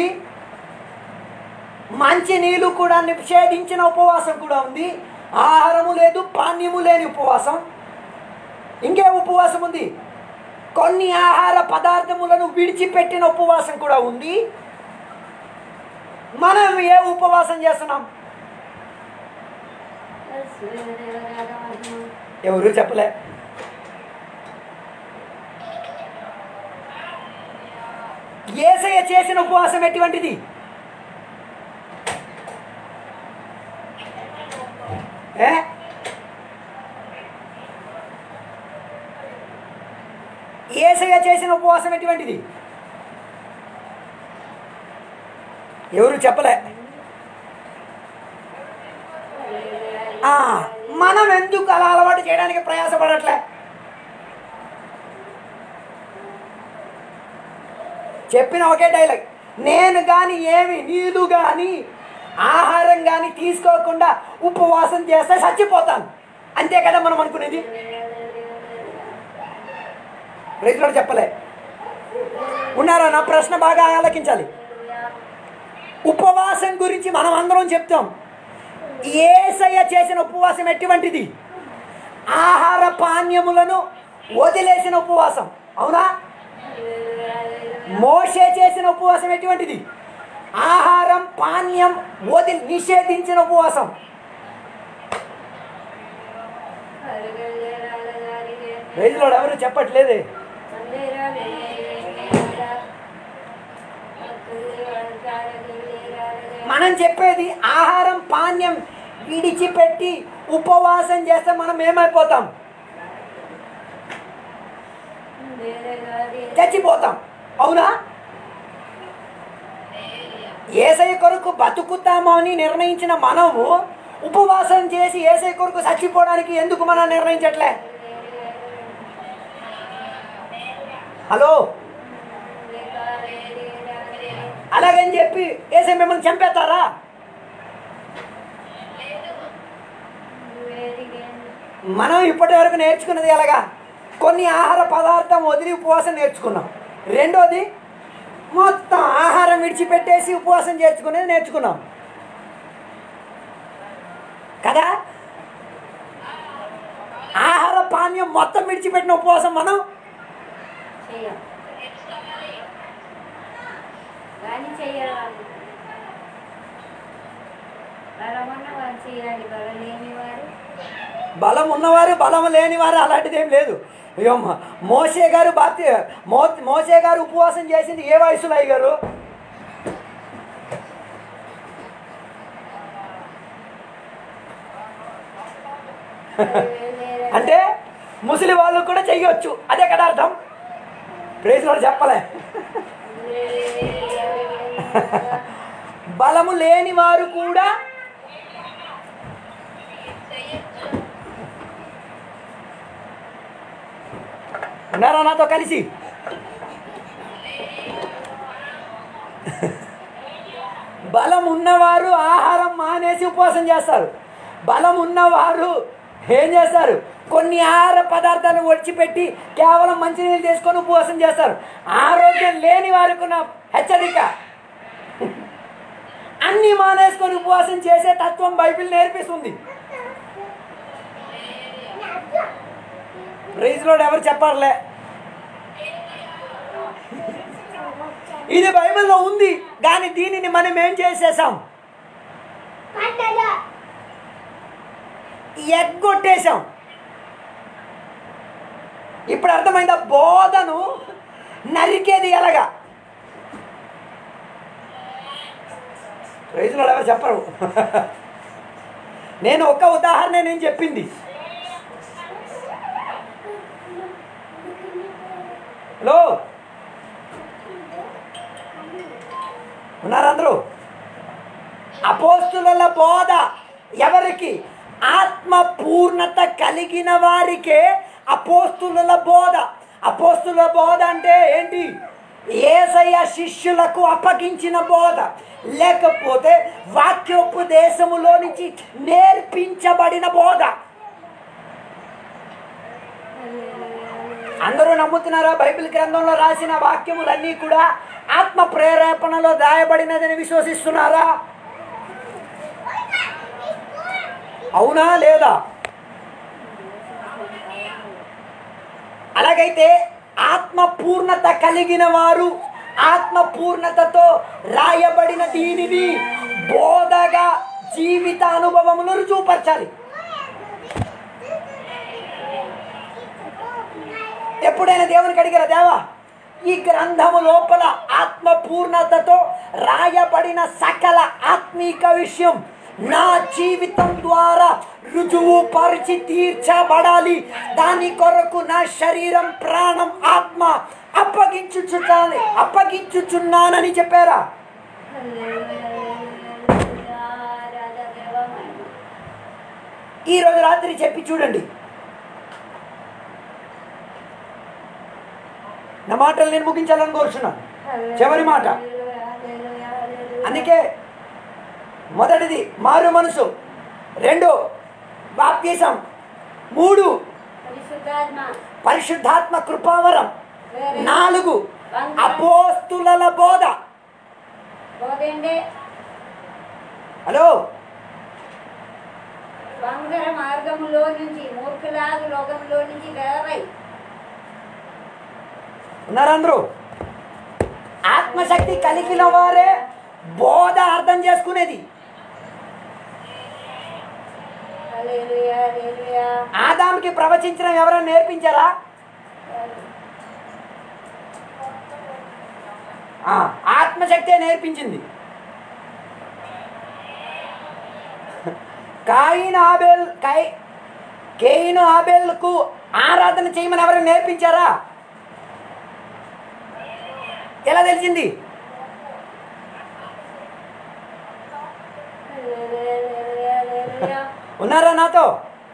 A: మంచి నీళ్ళు కూడా నిషేధించిన ఉపవాసం కూడా ఉంది ఆహారము లేదు పానీయము లేని ఉపవాసం ఇంకే ఉపవాసం ఉంది కొన్ని ఆహార పదార్థములను విడిచిపెట్టిన ఉపవాసం కూడా ఉంది మనం ఏ ఉపవాసం చేస్తున్నాం ఎవరు చెప్పలే ఏసయ్య చేసిన ఉపవాసం ఎటువంటిది ఏ ఏసయ్య చేసిన ఉపవాసం ఎటువంటిది ఎవరు చెప్పలే ఆ, మనం ఎందుకు అలా అలవాటు చేయడానికి ప్రయాసపడట్లే చెప్పిన ఒకే డైలాగ్ నేను కానీ ఏమి నీళ్ళు కానీ ఆహారం కానీ తీసుకోకుండా ఉపవాసం చేస్తే చచ్చిపోతాను అంతే కదా మనం అనుకునేది రైతులు చెప్పలే ఉన్నారా నా ప్రశ్న బాగా ఆలకించాలి ఉపవాసం గురించి మనం అందరం చెప్తాం ఏసయ్య చేసిన ఉపవాసం ఎటువంటిది ఆహార పానీయములను వదిలేసిన ఉపవాసం అవునా మోషే చేసిన ఉపవాసం ఎటువంటిది ఆహారం పానీయం వదిలి నిషేధించిన ఉపవాసం రైతులో ఎవరు చెప్పట్లేదే మనం చెప్పేది ఆహారం పానీయం విడిచిపెట్టి ఉపవాసం చేస్తే మనం ఏమైపోతాం చచ్చిపోతాం అవునా ఏసై కొరకు బతుకుతామో అని నిర్ణయించిన మనము ఉపవాసం చేసి ఏసై కొరకు చచ్చిపోవడానికి ఎందుకు మనం నిర్ణయించట్లే హలో అలాగని చెప్పి ఏసై మిమ్మల్ని చంపేస్తారా మనం ఇప్పటి వరకు నేర్చుకున్నది ఎలాగా కొన్ని ఆహార పదార్థం వదిలి ఉపవాసం నేర్చుకున్నాం రెండోది మొత్తం ఆహారం విడిచిపెట్టేసి ఉపవాసం చేర్చుకునేది నేర్చుకున్నాం కదా ఆహార పానీయం మొత్తం విడిచిపెట్టిన ఉపవాసం మనం
B: చెయ్యం కానీ చెయ్యరు వాళ్ళు బలమన్న వాళ్ళు చేయాలి బలం లేని వారు
A: బలం ఉన్నవారు బలం లేని వారు అలాంటిది ఏం లేదు అయ్యో మ- మోసే గారు బాప్తి మో మోసే గారు ఉపవాసం చేసింది ఏ వయసులో అయ్య గారు అంటే ముసలి వాళ్ళు కూడా చెయ్యొచ్చు అదే కదా అర్థం ప్రేజ్ కూడా చెప్పలే బలము లేని వారు కూడా ఉన్నారా నాతో కలిసి బలం ఉన్నవారు ఆహారం మానేసి ఉపవాసం చేస్తారు బలం ఉన్నవారు ఏం చేస్తారు కొన్ని ఆహార పదార్థాలు ఒడిచిపెట్టి కేవలం మంచినీళ్ళు తీసుకొని ఉపవాసం చేస్తారు ఆరోగ్యం లేని వారికి ఉన్న హెచ్చరిక అన్నీ మానేసుకొని ఉపవాసం చేసే తత్వం బైబిల్ నేర్పిస్తుంది ప్రైజ్లో ఎవరు చెప్పాలే ఇది బైబిల్లో ఉంది కానీ దీనిని మనం ఏం చేసేసాం ఎగ్గొట్టేశాం ఇప్పుడు అర్థమైందా బోధను నరికేది ఎలాగా రైతులు ఎవరు చెప్పరు నేను ఒక్క ఉదాహరణ నేను చెప్పింది హలో ఉన్నారు అందరూ అపోస్తుల బోధ ఎవరికి ఆత్మ పూర్ణత కలిగిన వారికే అపోస్తుల బోధ అపోస్తుల బోధ అంటే ఏంటి ఏసయ్య శిష్యులకు అప్పగించిన బోధ లేకపోతే వాక్యోపదేశములో నుంచి నేర్పించబడిన బోధ అందరూ నమ్ముతున్నారా బైబిల్ గ్రంథంలో రాసిన వాక్యములన్నీ కూడా ఆత్మ ప్రేరేపణలో దాయబడినదని విశ్వసిస్తున్నారా అవునా లేదా అలాగైతే ఆత్మ పూర్ణత కలిగిన వారు ఆత్మ పూర్ణతతో రాయబడిన దీనిని బోధగా జీవిత అనుభవమును రుజువుపరచాలి ఎప్పుడైనా దేవునికి అడిగారా దేవా ఈ గ్రంథము లోపల ఆత్మ పూర్ణతతో రాయబడిన సకల ఆత్మీక విషయం నా జీవితం ద్వారా రుజువు పరిచి తీర్చబడాలి దాని కొరకు నా శరీరం ప్రాణం ఆత్మ అప్పగించుచున్నాను అప్పగించుచున్నానని చెప్పారా ఈరోజు రాత్రి చెప్పి చూడండి నా మాటలు నేను ముగించాలని కోరుచున్నాను చివరి మాట. అందుకే మొదటిది మారు మనసు రెండు బాప్తీసం మూడు
B: పరిశుద్ధాత్మ
A: పరిశుద్ధాత్మ కృపావరం
B: వేరే
A: నాలుగు అపోస్తుల బోధ
B: పోదండి
A: హలో
B: వంగర మార్గములో నుంచి మూర్ఖులాగు లోకంలో నుంచి వేరై
A: ఉన్నారందరూ ఆత్మశక్తి కలిగిన వారే బోధ అర్థం చేసుకునేది
B: హల్లెలూయా, హల్లెలూయా.
A: ఆదాంకి ప్రవచించడం ఎవరైనా నేర్పించారా ఆ, ఆత్మశక్తే నేర్పించింది కాయిన్ ఆబేల్ కై కేయిన్ ఆబేల్కు ఆరాధన చేయమని ఎవరైనా నేర్పించారా ఎలా తెలిసింది
B: హల్లెలూయా, హల్లెలూయా, హల్లెలూయా.
A: ఉన్నారా నాతో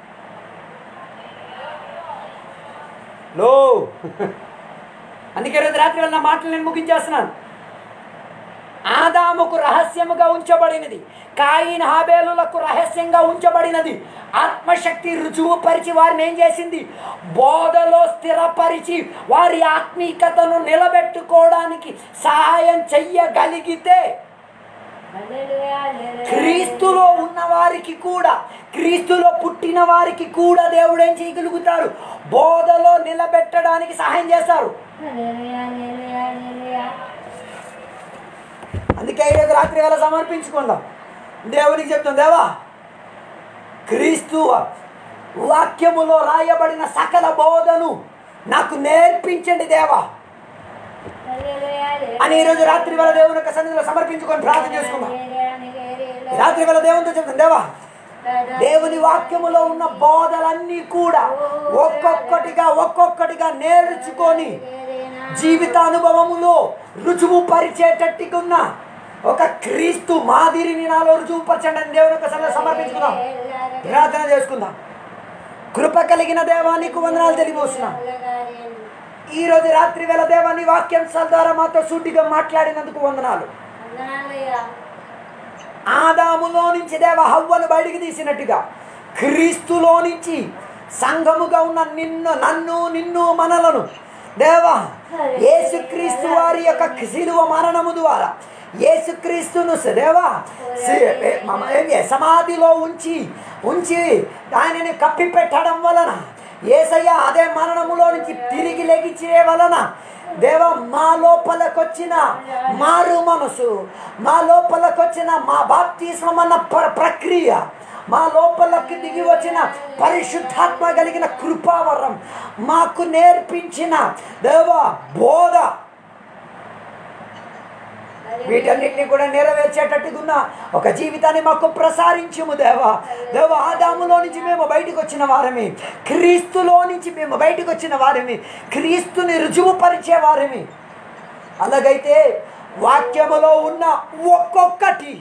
A: లో అందుకే రోజు రాత్రి వల్ల మాటలు నేను ముగించేస్తున్నాను ఆదాముకు రహస్యముగా ఉంచబడినది కాయిన్ హాబేలులకు రహస్యంగా ఉంచబడినది ఆత్మశక్తి రుజువు పరిచి వారిని ఏం చేసింది బోధలో స్థిరపరిచి వారి ఆత్మీకతను నిలబెట్టుకోవడానికి సహాయం చెయ్యగలిగితే
B: హల్లెలూయా, హల్లెలూయా.
A: క్రీస్తులో ఉన్న వారికి కూడా క్రీస్తులో పుట్టిన వారికి కూడా దేవుడు ఏం చేయగలుగుతారు బోధలో నిలబెట్టడానికి సహాయం చేస్తారు
B: హల్లెలూయా, హల్లెలూయా, హల్లెలూయా.
A: అందుకే ఈరోజు రాత్రి వేళ సమర్పించుకుందాం దేవునికి చెప్తాం దేవా క్రీస్తు వాక్యములో రాయబడిన సకల బోధను నాకు నేర్పించండి దేవా
B: హల్లెలూయా, హల్లెలూయా.
A: అని ఈరోజు రాత్రి వేళ దేవుని యొక్క సన్నిధిలో సమర్పించుకొని ప్రార్థన చేసుకుందాం రాత్రి వేళ దేవునితో చెప్తాం దేవా దేవుని వాక్యములో ఉన్న బోధలన్నీ కూడా ఒక్కొక్కటిగా ఒక్కొక్కటిగా నేర్చుకొని జీవిత అనుభవములో రుజువు పరిచేటట్టుగా ఉన్న ఒక క్రీస్తు మాదిరిని నాలో రుజువు పరచండి అని దేవుని యొక్క సన్నిధిలో సమర్పించుకుందాం ప్రార్థన చేసుకుందాం కృప కలిగిన దేవా నీకు వందనాలు తెలియబోస్తున్నాం ఈ రోజు రాత్రి వేళ దేవా నీ వాక్యాంశాల ద్వారా మాతో సూటిగా మాట్లాడినందుకు వందనాలు ఆదాములో నుంచి దేవ హవ్వను బయటికి తీసినట్టుగా క్రీస్తులో నుంచి సంఘముగా ఉన్న నిన్ను నన్ను నిన్ను మనలను దేవా యేసుక్రీస్తు వారి యొక్క శిలువ మరణము ద్వారా యేసుక్రీస్తును స- దేవా సి- ఏ- మమ- ఏమి, సమాధిలో ఉంచి ఉంచి దానిని కప్పి పెట్టడం వలన ఏసయ్య అదే మరణములో నుంచి తిరిగి లెగిచే వలన దేవ మా లోపలకొచ్చిన మారు మనసు మా లోపలకొచ్చిన మా బాప్తిస్మం అన్న ప్ర- ప్రక్రియ మా లోపలకి దిగి వచ్చిన పరిశుద్ధాత్మ కలిగిన కృపావరం మాకు నేర్పించిన దేవ బోధ వీటన్నిటిని కూడా నెరవేర్చేటట్టుగా ఉన్న ఒక జీవితాన్ని మాకు ప్రసారించుము దేవా దేవ ఆదాములో నుంచి మేము బయటకు వచ్చిన వారమి క్రీస్తులో నుంచి మేము బయటకు వచ్చిన వారమి క్రీస్తుని రుజువుపరిచే వారమి అలాగైతే వాక్యములో ఉన్న ఒక్కొక్కటి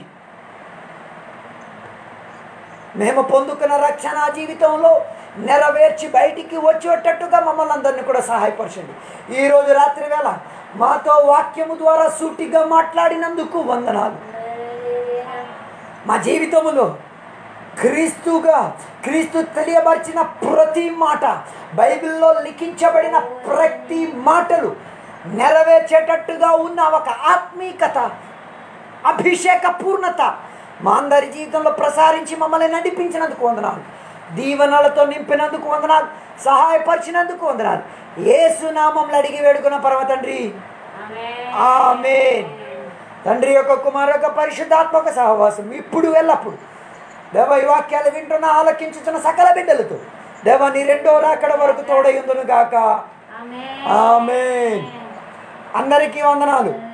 A: మేము పొందుకున్న రక్షణ జీవితంలో నెరవేర్చి బయటికి వచ్చేటట్టుగా మమ్మల్ని అందరినీ కూడా సహాయపరచండి ఈరోజు రాత్రి వేళ మాతో వాక్యము ద్వారా సూటిగా మాట్లాడినందుకు వందనాలు మా జీవితములో క్రీస్తుగా క్రీస్తు తెలియబరిచిన ప్రతి మాట బైబిల్లో లిఖించబడిన ప్రతి మాటలు నెరవేర్చేటట్టుగా ఉన్న ఒక ఆత్మీకత అభిషేక పూర్ణత మా అందరి జీవితంలో ప్రసారించి మమ్మల్ని నడిపించినందుకు వందనాలు దీవెనలతో నింపినందుకు వందనాలు సహాయపరిచినందుకు వందనాలు ఏసునామంలో అడిగి వేడుకున్న పరమ తండ్రి ఆమె తండ్రి యొక్క కుమారు యొక్క పరిశుద్ధాత్మక సహవాసం ఇప్పుడు ఎల్లప్పుడు దేవ ఈ వాక్యాలు వింటున్న ఆలకించుతున్న సకల బిడ్డలతో దేవ నీ రెండో రాకడ వరకు తోడయుందును గాక ఆమె అందరికీ వందనాలు